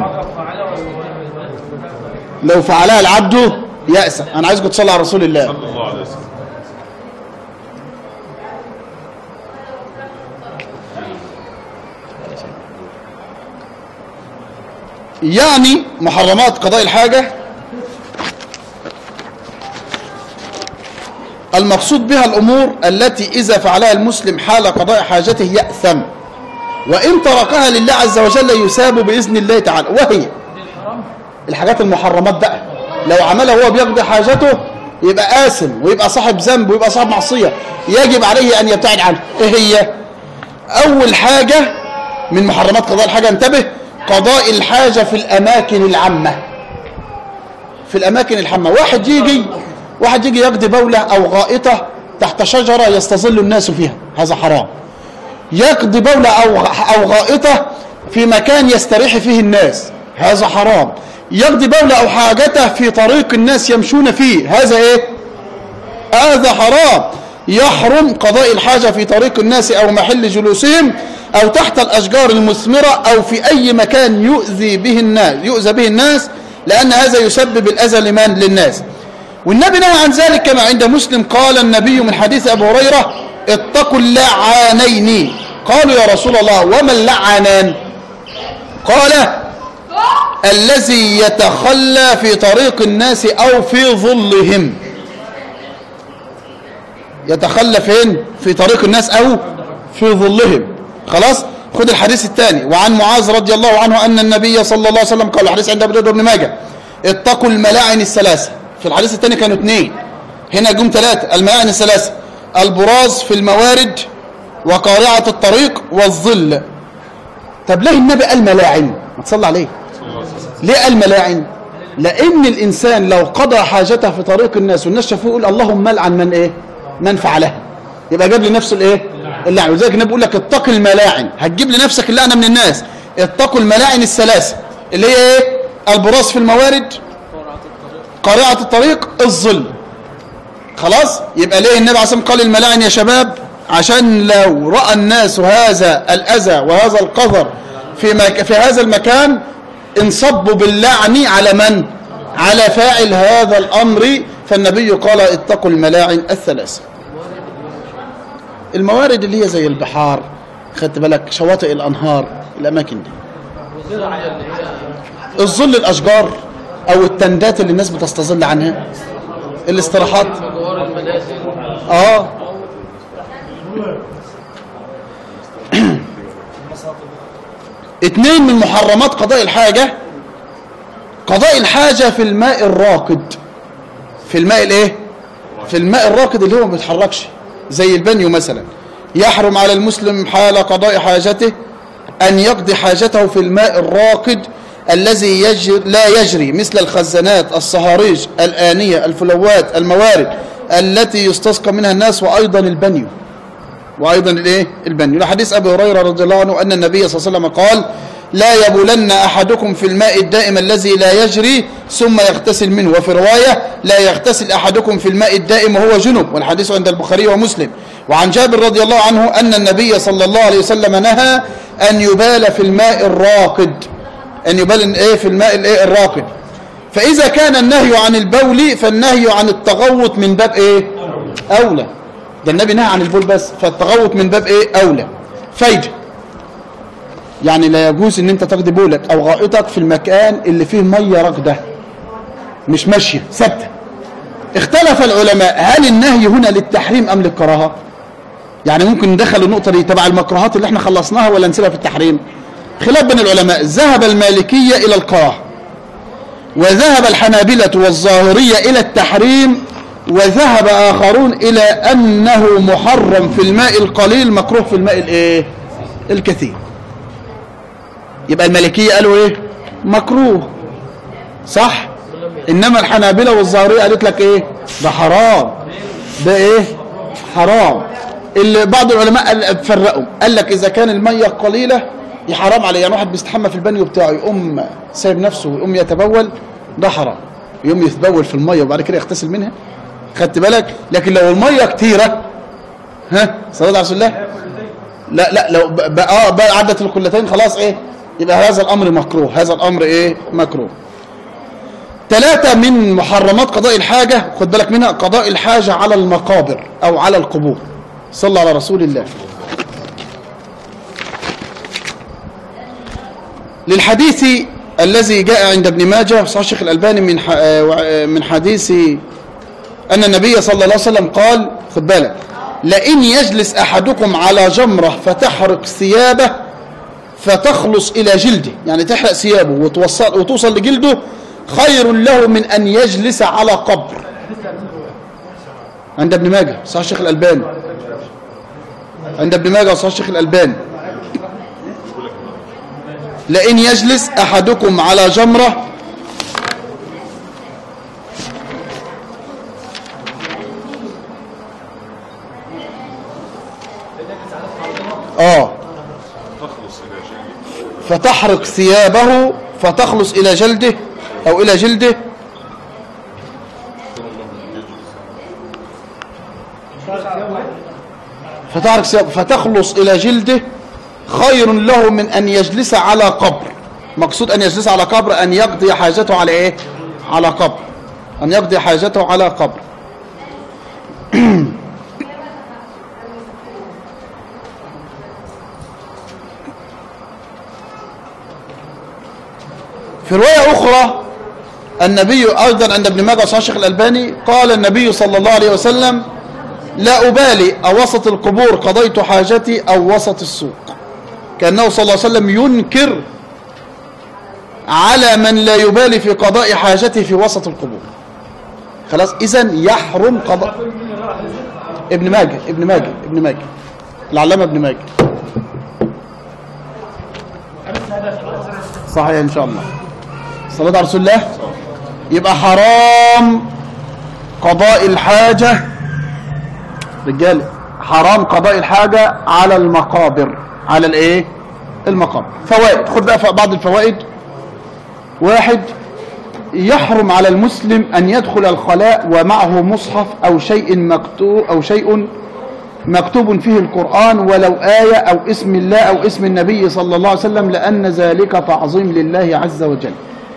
لو فعلها العبد يأثم انا عايزكم تصلوا على رسول الله
صلى الله عليه وسلم
يعني محرمات قضاء الحاجة المقصود بها الأمور التي إذا فعلها المسلم حال قضاء حاجته يأثم وإن تركها لله عز وجل يساب بإذن الله تعالى وهي الحاجات المحرمات بقى لو عملها وهو بيقضي حاجته يبقى آثم ويبقى صاحب ذنب ويبقى صاحب معصية يجب عليه أن يبتعد عنها إيه هي؟ أول حاجة من محرمات قضاء الحاجة انتبه قضاء الحاجة في الأماكن العامة في الأماكن العامة واحد يجي واحد يجي يقضي بولة أو غائطة تحت شجرة يستظل الناس فيها هذا حرام يقضي بولة أو أو غائطة في مكان يستريح فيه الناس هذا حرام يقضي بولة أو حاجته في طريق الناس يمشون فيه هذا إيه هذا حرام يحرم قضاء الحاجة في طريق الناس أو محل جلوسهم أو تحت الأشجار المثمرة أو في أي مكان يؤذي به الناس يؤذى به الناس لأن هذا يسبب الأذى لمن للناس والنبي نهى عن ذلك كما عند مسلم قال النبي من حديث أبو هريرة اتقوا اللعانين قالوا يا رسول الله وما اللعانان قال الذي يتخلى في طريق الناس أو في ظلهم يتخلى فين في طريق الناس أو في ظلهم خلاص خد الحديث الثاني وعن معاذ رضي الله عنه أن النبي صلى الله عليه وسلم قال الحديث عند أبو داود وابن ماجه اتقوا الملاعن الثلاثة في الحديث الثاني كانوا اثنين هنا جم ثلاثة الملاعن الثلاثة البراز في الموارد وقارعة الطريق والظل طب ليه النبي قال ملاعن ما تصلى عليه ليه قال ملاعن لان الانسان لو قضى حاجته في طريق الناس والناس شافوه يقول اللهم ملعن من ايه من فعلها يبقى جاب لنفسه الايه اللعن ولذلك النبي بيقول لك اتق الملاعن هتجيب لنفسك اللعنه من الناس اتقوا الملاعن الثلاثه اللي هي ايه البراز في الموارد قارعه الطريق الظل خلاص يبقى ليه النبي عليه الصلاه والسلام قال الملاعن يا شباب عشان لو راى الناس هذا الاذى وهذا القذر في مك... في هذا المكان انصبوا باللعن على من على فاعل هذا الامر فالنبي قال اتقوا الملاعن الثلاثه الموارد اللي هي زي البحار خدت بالك شواطئ الانهار الاماكن دي الظل الاشجار او التندات اللي الناس بتستظل عنها الاستراحات اه اتنين من محرمات قضاء الحاجة قضاء الحاجة في الماء الراكد في الماء الايه في الماء الراكد اللي هو ما بيتحركش زي البنيو مثلا يحرم على المسلم حال قضاء حاجته أن يقضي حاجته في الماء الراكد الذي يجري لا يجري مثل الخزانات الصهاريج الآنية الفلوات الموارد التي يستسقى منها الناس وأيضا البنيو وأيضا الإيه؟ البني لحديث أبي هريرة رضي الله عنه أن النبي صلى الله عليه وسلم قال لا يبولن أحدكم في الماء الدائم الذي لا يجري ثم يغتسل منه وفي رواية لا يغتسل أحدكم في الماء الدائم وهو جنب والحديث عند البخاري ومسلم وعن جابر رضي الله عنه أن النبي صلى الله عليه وسلم نهى أن يبال في الماء الراكد أن يبال إيه في الماء الإيه الراكد فإذا كان النهي عن البول فالنهي عن التغوط من باب إيه أولى ده النبي نهى عن البول بس فالتغوط من باب ايه اولى فايده يعني لا يجوز ان انت تقضي بولك او غائطك في المكان اللي فيه ميه راكده مش ماشيه ثابته اختلف العلماء هل النهي هنا للتحريم ام للكراهه يعني ممكن ندخل النقطه دي تبع المكروهات اللي احنا خلصناها ولا نسيبها في التحريم خلاف بين العلماء ذهب المالكيه الى الكراهه وذهب الحنابله والظاهريه الى التحريم وذهب آخرون إلى أنه محرم في الماء القليل مكروه في الماء الإيه؟ الكثير يبقى المالكية قالوا إيه مكروه صح إنما الحنابلة والظاهرية قالت لك إيه ده حرام ده إيه حرام اللي بعض العلماء قال فرقوا قال لك إذا كان المية قليلة دي حرام عليه يعني واحد بيستحمى في البانيو بتاعه يقوم سايب نفسه ويقوم يتبول ده حرام يقوم يتبول في المية وبعد كده يغتسل منها خدت بالك لكن لو الميه كتيره ها صلاه على رسول الله لا لا لو بقى اه بقى عدت القلتين خلاص ايه يبقى هذا الامر مكروه هذا الامر ايه مكروه ثلاثة من محرمات قضاء الحاجة خد بالك منها قضاء الحاجة على المقابر أو على القبور صلى على رسول الله للحديث الذي جاء عند ابن ماجه صحيح الشيخ الألباني من من حديث أن النبي صلى الله عليه وسلم قال خد بالك لئن يجلس أحدكم على جمرة فتحرق ثيابه فتخلص إلى جلده يعني تحرق ثيابه وتوصل, وتوصل لجلده خير له من أن يجلس على قبر عند ابن ماجه صحيح الشيخ الألباني عند ابن ماجه صحيح الشيخ الألباني لئن يجلس أحدكم على جمرة اه فتحرق ثيابه فتخلص إلى جلده أو إلى جلده فتحرق ثيابه فتخلص إلى جلده خير له من أن يجلس على قبر مقصود أن يجلس على قبر أن يقضي حاجته على إيه على قبر أن يقضي حاجته على قبر في رواية أخرى النبي أيضا عند ابن ماجه صحيح الشيخ الألباني قال النبي صلى الله عليه وسلم لا أبالي أوسط القبور قضيت حاجتي أو وسط السوق كأنه صلى الله عليه وسلم ينكر على من لا يبالي في قضاء حاجته في وسط القبور خلاص إذا يحرم قضاء ابن ماجه ابن ماجه ابن ماجه العلامة ابن ماجه صحيح إن شاء الله صلاة على رسول الله يبقى حرام قضاء الحاجة رجال حرام قضاء الحاجة على المقابر على الايه المقابر فوائد خد بقى بعض الفوائد واحد يحرم على المسلم أن يدخل الخلاء ومعه مصحف أو شيء مكتوب أو شيء مكتوب فيه القرآن ولو آية أو اسم الله أو اسم النبي صلى الله عليه وسلم لأن ذلك تعظيم لله عز وجل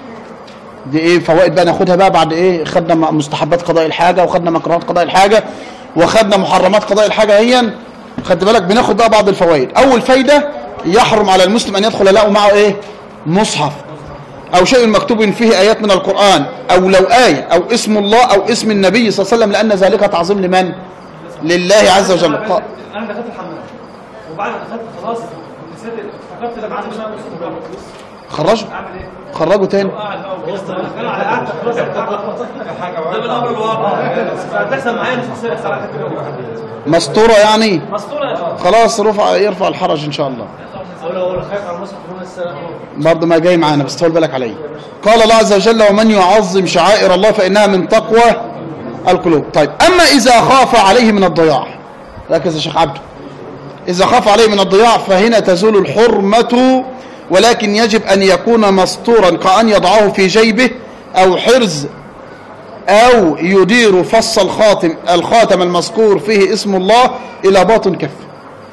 دي ايه فوائد بقى ناخدها بقى بعد ايه خدنا م- مستحبات قضاء الحاجة وخدنا مكروهات قضاء الحاجة وخدنا محرمات قضاء الحاجة هي خد بالك بناخد بقى بعض الفوائد اول فايدة يحرم على المسلم ان يدخل له معه ايه مصحف او شيء مكتوب فيه ايات من القرآن او لو آية او اسم الله او اسم النبي صلى الله عليه وسلم لان ذلك تعظيم لمن لله عز وجل قال
انا دخلت الحمام وبعد ما دخلت خلاص نسيت افتكرت ده معانا مش انا
خرجوا
اعمل ايه؟
خرجوا تاني
قاعد بقى وبص انا على قعدت خلاص ده بالامر الواقع فتحصل معايا نفس السنه صراحه
مستورة يعني
مسطوره يا شباب
خلاص رفع يرفع الحرج ان شاء الله
او لو لو خايف على المصحف يوم السنه
برضه ما جاي معانا بس طول بالك عليه قال الله عز وجل ومن يعظم شعائر الله فإنها من تقوى القلوب طيب أما إذا خاف عليه من الضياع ركز يا شيخ عبده إذا خاف عليه من الضياع فهنا تزول الحرمة ولكن يجب أن يكون مسطورا كأن يضعه في جيبه أو حرز أو يدير فص الخاتم الخاتم المذكور فيه اسم الله إلى باطن كفه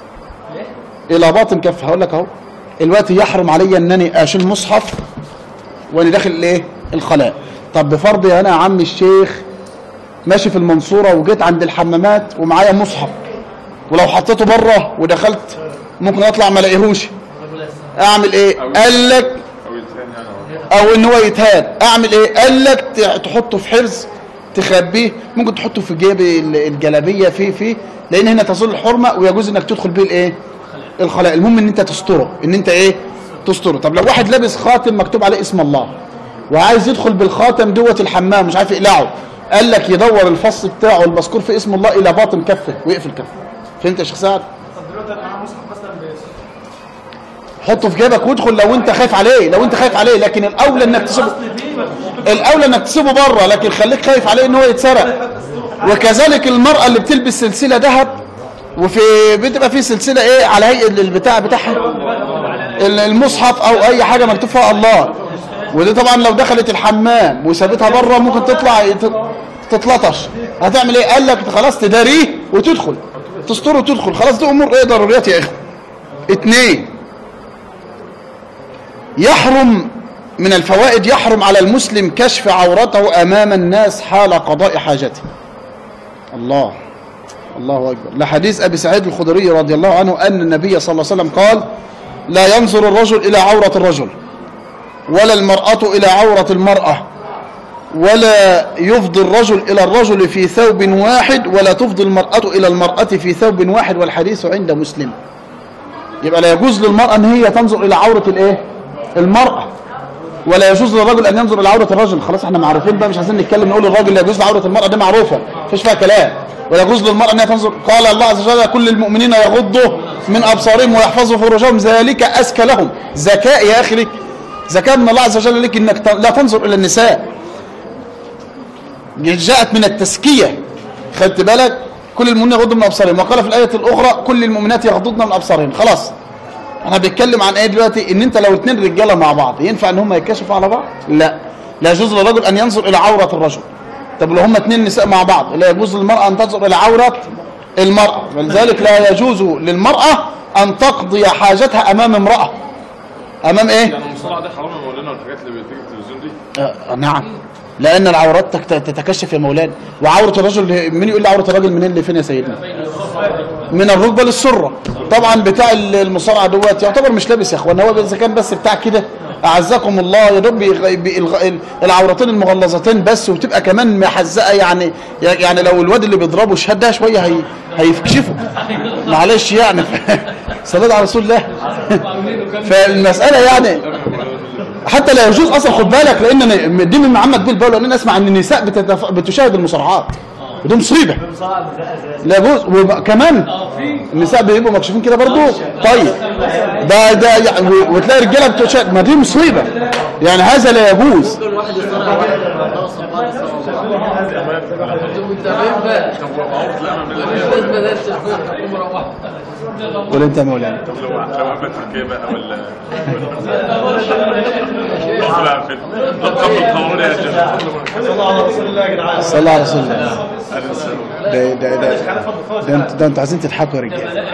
الى باطن كف هقول لك اهو الوقت يحرم علي انني اشيل مصحف وانا داخل الايه الخلاء طب بفرض انا يا عم الشيخ ماشي في المنصوره وجيت عند الحمامات ومعايا مصحف ولو حطيته بره ودخلت ممكن اطلع ما الاقيهوش اعمل ايه قال لك
او يتهان يعني أو-
او ان هو يتهان اعمل ايه قال لك ت- تحطه في حرز تخبيه ممكن تحطه في جيب ال- الجلابيه فيه فيه لان هنا تزول الحرمه ويجوز انك تدخل بيه الايه الخلاء المهم ان انت تستره ان انت ايه تستره طب لو واحد لابس خاتم مكتوب عليه اسم الله وعايز يدخل بالخاتم دوت الحمام مش عارف يقلعه قال لك يدور الفص بتاعه المذكور في اسم الله الى باطن كفه ويقفل كفه فهمت يا شيخ سعد
طب دلوقتي انا معايا مصحف مثلا ب
حطه في جيبك وادخل لو انت خايف عليه لو انت خايف عليه لكن الاولى انك تسيبه
اصل فيه مفيش
الاولى انك تسيبه بره لكن خليك خايف عليه ان هو يتسرق وكذلك المراه اللي بتلبس سلسله ذهب وفي بتبقى في سلسله ايه على هيئه البتاع بتاعها ال- المصحف او اي حاجه مكتوب فيها الله ودي طبعا لو دخلت الحمام وسابتها بره ممكن تطلع يت- تتلطش هتعمل ايه قال لك خلاص تداريه وتدخل تستره وتدخل خلاص دي امور ايه ضروريات يا اخي اتنين يحرم من الفوائد يحرم على المسلم كشف عورته أمام الناس حال قضاء حاجته الله الله أكبر لحديث أبي سعيد الخدري رضي الله عنه أن النبي صلى الله عليه وسلم قال لا ينظر الرجل إلى عورة الرجل ولا المرأة إلى عورة المرأة ولا يفضي الرجل إلى الرجل في ثوب واحد ولا تفضي المرأة إلى المرأة في ثوب واحد والحديث عند مسلم يبقى لا يجوز للمرأة أن هي تنظر إلى عورة الإيه؟ المرأة ولا يجوز للرجل أن ينظر إلى عورة الرجل خلاص احنا معروفين بقى مش عايزين نتكلم نقول للراجل لا يجوز لعورة المرأة دي معروفة مفيش فيها كلام ولا يجوز للمرأة أن هي تنظر قال الله عز وجل كل المؤمنين يغضوا من أبصارهم ويحفظوا فروجهم ذلك أزكى لهم ذكاء يا أخي لك ذكاء من الله عز وجل لك إنك ت- لا تنظر إلى النساء جاءت من التزكية خدت بالك كل المؤمنين يغضوا من أبصارهم وقال في الآية الأخرى كل المؤمنات يغضضن من أبصارهم خلاص انا بتكلم عن ايه دلوقتي ان انت لو اتنين رجاله مع بعض ينفع ان هم يتكشفوا على بعض لا لا يجوز للرجل ان ينظر الى عوره الرجل طب لو هم اتنين نساء مع بعض لا يجوز للمراه ان تنظر الى عوره المراه ولذلك لا يجوز للمراه ان تقضي حاجتها امام امراه امام ايه
يعني المصارعه دي حرام يا مولانا والحاجات اللي بتيجي في التلفزيون دي
آه نعم لان العورات تك- تتكشف يا مولانا وعوره الرجل مين يقول لي عوره الرجل منين اللي فين يا سيدنا من الركبه للسره طبعا بتاع المصارعه دوت يعتبر مش لابس يا اخوان هو اذا كان بس بتاع كده اعزكم الله يا رب يغ- بالغ- العورتين المغلظتين بس وتبقى كمان محزقه يعني يعني لو الواد اللي بيضربه شدها شويه هي هيكشفه معلش يعني صلاه على رسول الله فالمساله يعني حتى لا يجوز اصلا خد بالك لان أنا- دي من محمد بن لان انا اسمع ان النساء بتتف... بتشاهد المصارعات ودي مصيبه لا يجوز وكمان النساء بيبقوا مكشوفين كده برضو طيب ده ده يعني و- وتلاقي رجاله بتشاهد ما دي مصيبه يعني هذا لا يجوز قول انت يا مولانا
لو لو عملت تركيا بقى ولا لا في تقبل قانون يا جماعه
صلى الله على رسول الله ده ده ده ده انت ده انتوا عايزين تضحكوا يا رجاله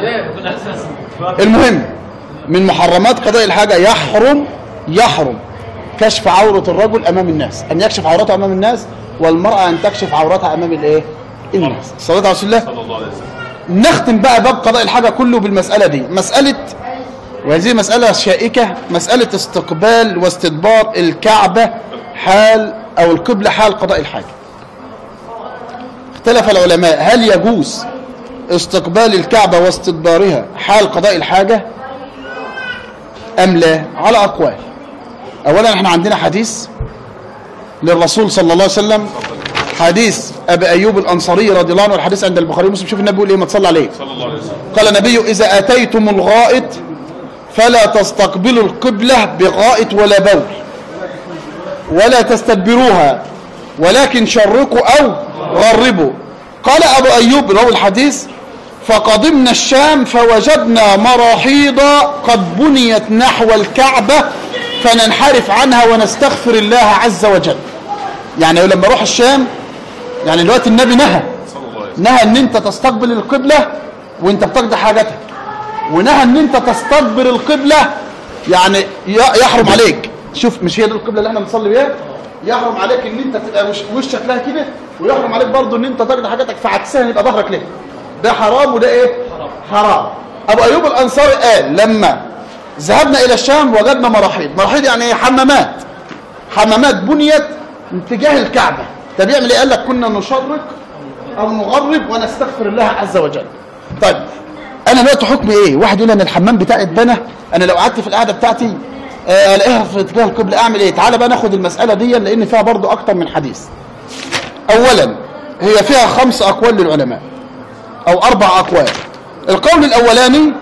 المهم من محرمات قضاء الحاجه يحرم يحرم كشف عوره الرجل امام الناس ان يكشف عورته امام الناس والمراه ان تكشف عورتها امام الايه الناس صلى الله عليه وسلم
صلى الله عليه وسلم
نختم بقى باب قضاء الحاجة كله بالمسألة دي مسألة وهذه مسألة شائكة مسألة استقبال واستدبار الكعبة حال أو القبلة حال قضاء الحاجة اختلف العلماء هل يجوز استقبال الكعبة واستدبارها حال قضاء الحاجة أم لا على أقوال أولا احنا عندنا حديث للرسول صلى الله عليه وسلم حديث أبي أيوب الأنصاري رضي الله عنه الحديث عند البخاري ومسلم شوف النبي بيقول إيه ما تصلى عليه
صلى الله عليه وسلم
قال النبي إذا أتيتم الغائط فلا تستقبلوا القبلة بغائط ولا بول ولا تستدبروها ولكن شرقوا أو غربوا قال أبو أيوب روى الحديث فقدمنا الشام فوجدنا مراحيض قد بنيت نحو الكعبة فننحرف عنها ونستغفر الله عز وجل يعني لما اروح الشام يعني دلوقتي النبي نهى
صلى الله عليه وسلم
نهى ان انت تستقبل القبلة وانت بتقضي حاجتك ونهى ان انت تستقبل القبلة يعني ي- يحرم عليك شوف مش هي دي القبلة اللي احنا بنصلي بيها يحرم عليك ان انت تبقى وش وشك لها كده ويحرم عليك برضو ان انت تقضي حاجتك في عكسها يبقى ظهرك ليه ده حرام وده ايه حرام ابو ايوب الانصاري قال لما ذهبنا الى الشام وجدنا مراحيض مراحيض يعني ايه حمامات حمامات بنيت اتجاه الكعبة ده بيعمل ايه قال لك كنا نشرق او نغرب ونستغفر الله عز وجل طيب انا دلوقتي حكمي ايه واحد يقول انا الحمام بتاعي اتبنى انا لو قعدت في القعده بتاعتي آه، الاقيها في اتجاه القبله اعمل ايه تعالى بقى ناخد المساله دي لان فيها برضو اكتر من حديث اولا هي فيها خمس اقوال للعلماء او اربع اقوال القول الاولاني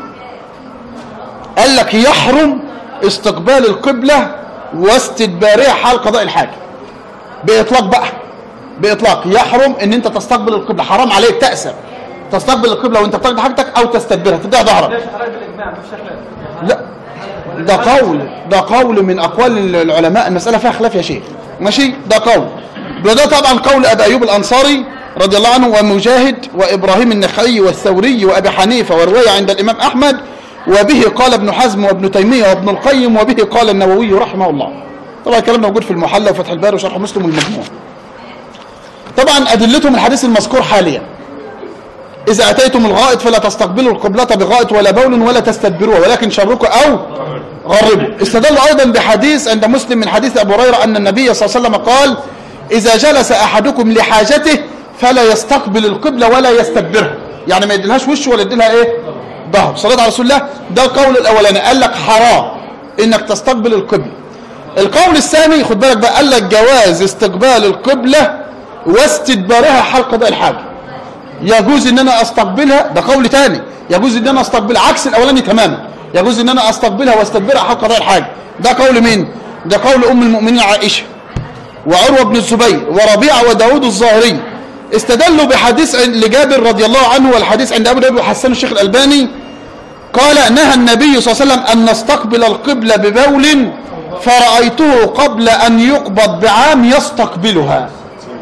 قال لك يحرم استقبال القبله واستدبارها حال قضاء الحاجه باطلاق بقى باطلاق يحرم ان انت تستقبل القبله حرام عليك تأسف تستقبل القبله وانت بتقضي حاجتك او تستدبرها تديها ظهرك
ليش حرام بالاجماع مفيش خلاف
لا ده قول ده قول من اقوال العلماء المساله فيها خلاف يا شيخ ماشي ده قول وده طبعا قول ابي ايوب الانصاري رضي الله عنه ومجاهد وابراهيم النخعي والثوري وابي حنيفه وروايه عند الامام احمد وبه قال ابن حزم وابن تيميه وابن القيم وبه قال النووي رحمه الله طبعا الكلام ده موجود في المحلى وفتح الباري وشرح مسلم والمجموع طبعا ادلتهم الحديث المذكور حاليا إذا أتيتم الغائط فلا تستقبلوا القبلة بغائط ولا بول ولا تستدبروها ولكن شركوا أو غربوا استدلوا أيضا بحديث عند مسلم من حديث أبو هريرة أن النبي صلى الله عليه وسلم قال إذا جلس أحدكم لحاجته فلا يستقبل القبلة ولا يستدبرها يعني ما يديلهاش وشه ولا يديلها إيه ظهر صلاة على رسول الله ده القول الأولاني قال لك حرام إنك تستقبل القبلة القول الثاني خد بالك بقى قال لك جواز استقبال القبلة واستدبارها حال قضاء الحاجة يجوز ان انا استقبلها ده قول تاني يجوز ان انا استقبلها عكس الاولاني تماما يجوز ان انا استقبلها واستدبرها حق قضاء الحاجه ده قول مين ده قول ام المؤمنين عائشه وعروه بن الزبير وربيعه وداود الظاهري استدلوا بحديث عن- لجابر رضي الله عنه والحديث عند ابو داود وحسن الشيخ الالباني قال نهى النبي صلى الله عليه وسلم ان نستقبل القبله ببول فرايته قبل ان يقبض بعام يستقبلها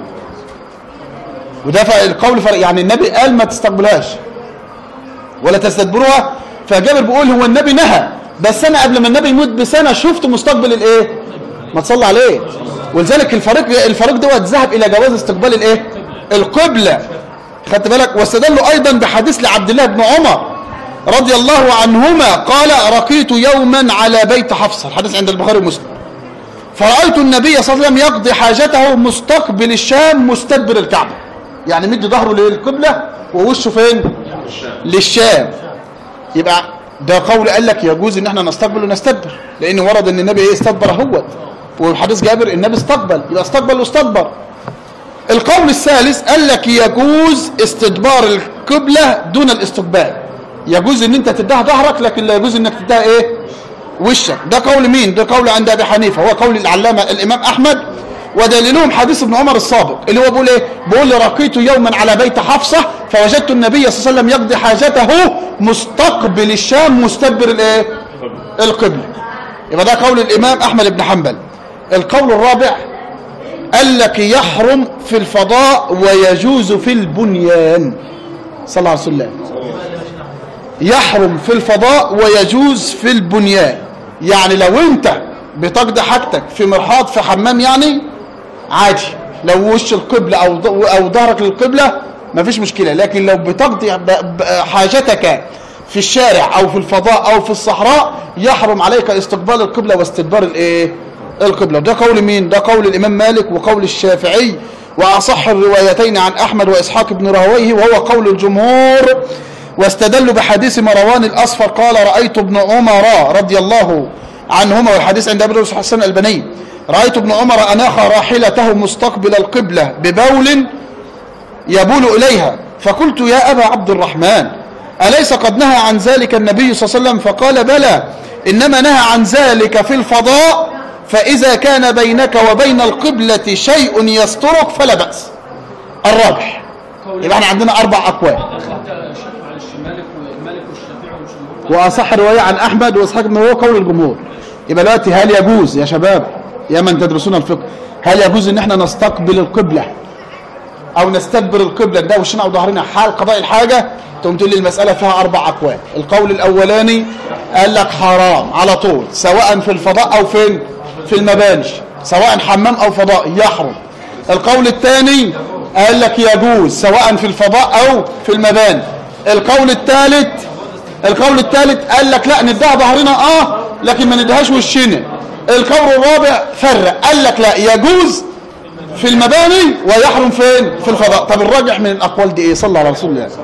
وده ف- القول فرق يعني النبي قال ما تستقبلهاش ولا تستدبروها فجابر بيقول هو النبي نهى بس انا قبل ما النبي يموت بسنه شفت مستقبل الايه ما تصلى عليه ولذلك الفريق الفريق دوت ذهب الى جواز استقبال الايه القبله خدت بالك واستدلوا ايضا بحديث لعبد الله بن عمر رضي الله عنهما قال رقيت يوما على بيت حفصة الحديث عند البخاري ومسلم فرأيت النبي صلى الله عليه وسلم يقضي حاجته مستقبل الشام مستدبر الكعبة يعني مدي ظهره للقبلة ووشه فين للشام يبقى ده قول قال لك يجوز ان احنا نستقبل ونستدبر لان ورد ان النبي ايه استدبر هو وحديث جابر النبي استقبل يبقى استقبل واستدبر القول الثالث قال لك يجوز استدبار القبلة دون الاستقبال يجوز ان انت تديها ظهرك لكن لا يجوز انك تديها ايه وشك ده قول مين ده قول عند ابي حنيفه هو قول العلامه الامام احمد ودليلهم حديث ابن عمر السابق اللي هو بيقول ايه بيقول رقيت يوما على بيت حفصه فوجدت النبي صلى الله عليه وسلم يقضي حاجته مستقبل الشام مستدبر الايه القبله يبقى ده قول الامام احمد بن حنبل القول الرابع قال لك يحرم في الفضاء ويجوز في البنيان صلى الله عليه وسلم يحرم في الفضاء ويجوز في البنيان يعني لو انت بتقضي حاجتك في مرحاض في حمام يعني عادي لو وش القبلة او او ظهرك للقبلة مفيش مشكلة لكن لو بتقضي ب- ب- حاجتك في الشارع او في الفضاء او في الصحراء يحرم عليك استقبال القبلة واستدبار الايه القبلة ده قول مين ده قول الامام مالك وقول الشافعي واصح الروايتين عن احمد واسحاق بن راهويه وهو قول الجمهور واستدلوا بحديث مروان الأصفر قال رأيت ابن عمر رضي الله عنهما والحديث عند أبي حسن البني رأيت ابن عمر أناخ راحلته مستقبل القبلة ببول يبول إليها فقلت يا أبا عبد الرحمن أليس قد نهى عن ذلك النبي صلى الله عليه وسلم فقال بلى إنما نهى عن ذلك في الفضاء فإذا كان بينك وبين القبلة شيء يسترك فلا بأس الراجح يبقى احنا عندنا أربع أقوال
معلش مالك ومالك والشافعي والجمهور
واصح روايه عن احمد واسحاق بن هو قول الجمهور يبقى دلوقتي هل يجوز يا شباب يا من تدرسون الفقه هل يجوز ان احنا نستقبل القبله او نستدبر القبله ده وشنا او ظهرنا حال قضاء الحاجه تقوم تقول لي المساله فيها اربع اقوال القول الاولاني قال لك حرام على طول سواء في الفضاء او فين في المباني سواء حمام او فضاء يحرم القول الثاني قال لك يجوز سواء في الفضاء او في المباني القول الثالث القول الثالث قال لك لا نديها ظهرنا اه لكن ما نديهاش وشنا القول الرابع فرق قال لك لا يجوز في المباني ويحرم فين في الفضاء طب الراجح من الاقوال دي ايه صلى على رسول الله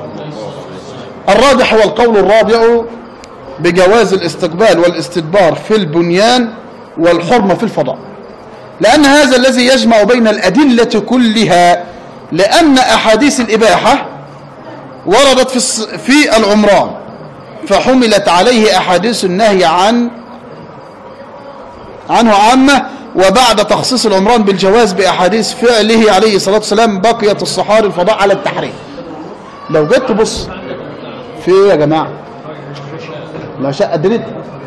الراجح هو القول الرابع بجواز الاستقبال والاستدبار في البنيان والحرمة في الفضاء لأن هذا الذي يجمع بين الأدلة كلها لأن أحاديث الإباحة وردت في الص- في العمران فحملت عليه أحاديث النهي عن عنه عامة وبعد تخصيص العمران بالجواز بأحاديث فعله عليه الصلاة والسلام بقيت الصحاري الفضاء على التحريم لو جيت تبص في ايه يا جماعة لا شقة دريت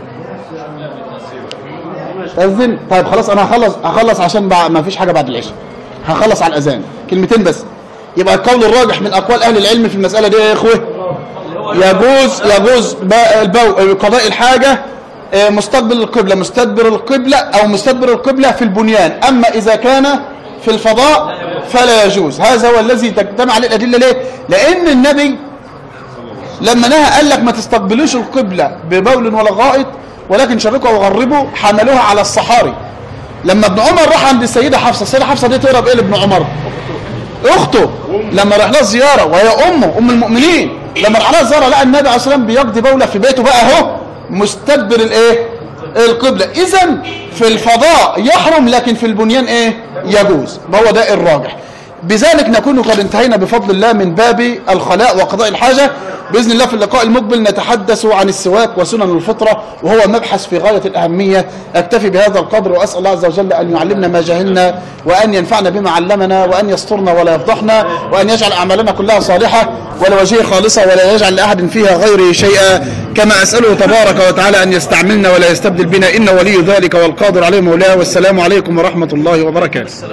أذن طيب خلاص أنا هخلص هخلص عشان بع... ما فيش حاجة بعد العشاء هخلص على الأذان كلمتين بس يبقى القول الراجح من أقوال أهل العلم في المسألة دي يا إخوة يجوز يجوز ب- البو... قضاء الحاجة آه، مستقبل القبلة مستدبر القبلة أو مستدبر القبلة في البنيان أما إذا كان في الفضاء فلا يجوز هذا هو الذي تجتمع عليه الأدلة ليه لأن النبي لما نهى قال لك ما تستقبلوش القبلة ببول ولا غائط ولكن شرقوا وغربوا حملوها على الصحاري لما ابن عمر راح عند السيدة حفصة السيدة حفصة دي تقرب ايه لابن عمر اخته لما راح لها زيارة وهي امه ام المؤمنين لما راح لها زيارة لقى النبي عليه الصلاة والسلام بيقضي بولة في بيته بقى اهو مستدبر الايه القبلة اذا في الفضاء يحرم لكن في البنيان ايه يجوز هو ده الراجح بذلك نكون قد انتهينا بفضل الله من باب الخلاء وقضاء الحاجة بإذن الله في اللقاء المقبل نتحدث عن السواك وسنن الفطرة وهو مبحث في غاية الأهمية أكتفي بهذا القدر وأسأل الله عز وجل أن يعلمنا ما جهلنا وأن ينفعنا بما علمنا وأن يسترنا ولا يفضحنا وأن يجعل أعمالنا كلها صالحة ولوجهه خالصة ولا يجعل لأحد فيها غيره شيئا كما أسأله تبارك وتعالى أن يستعملنا ولا يستبدل بنا إن ولي ذلك والقادر عليه مولاه والسلام عليكم ورحمة الله وبركاته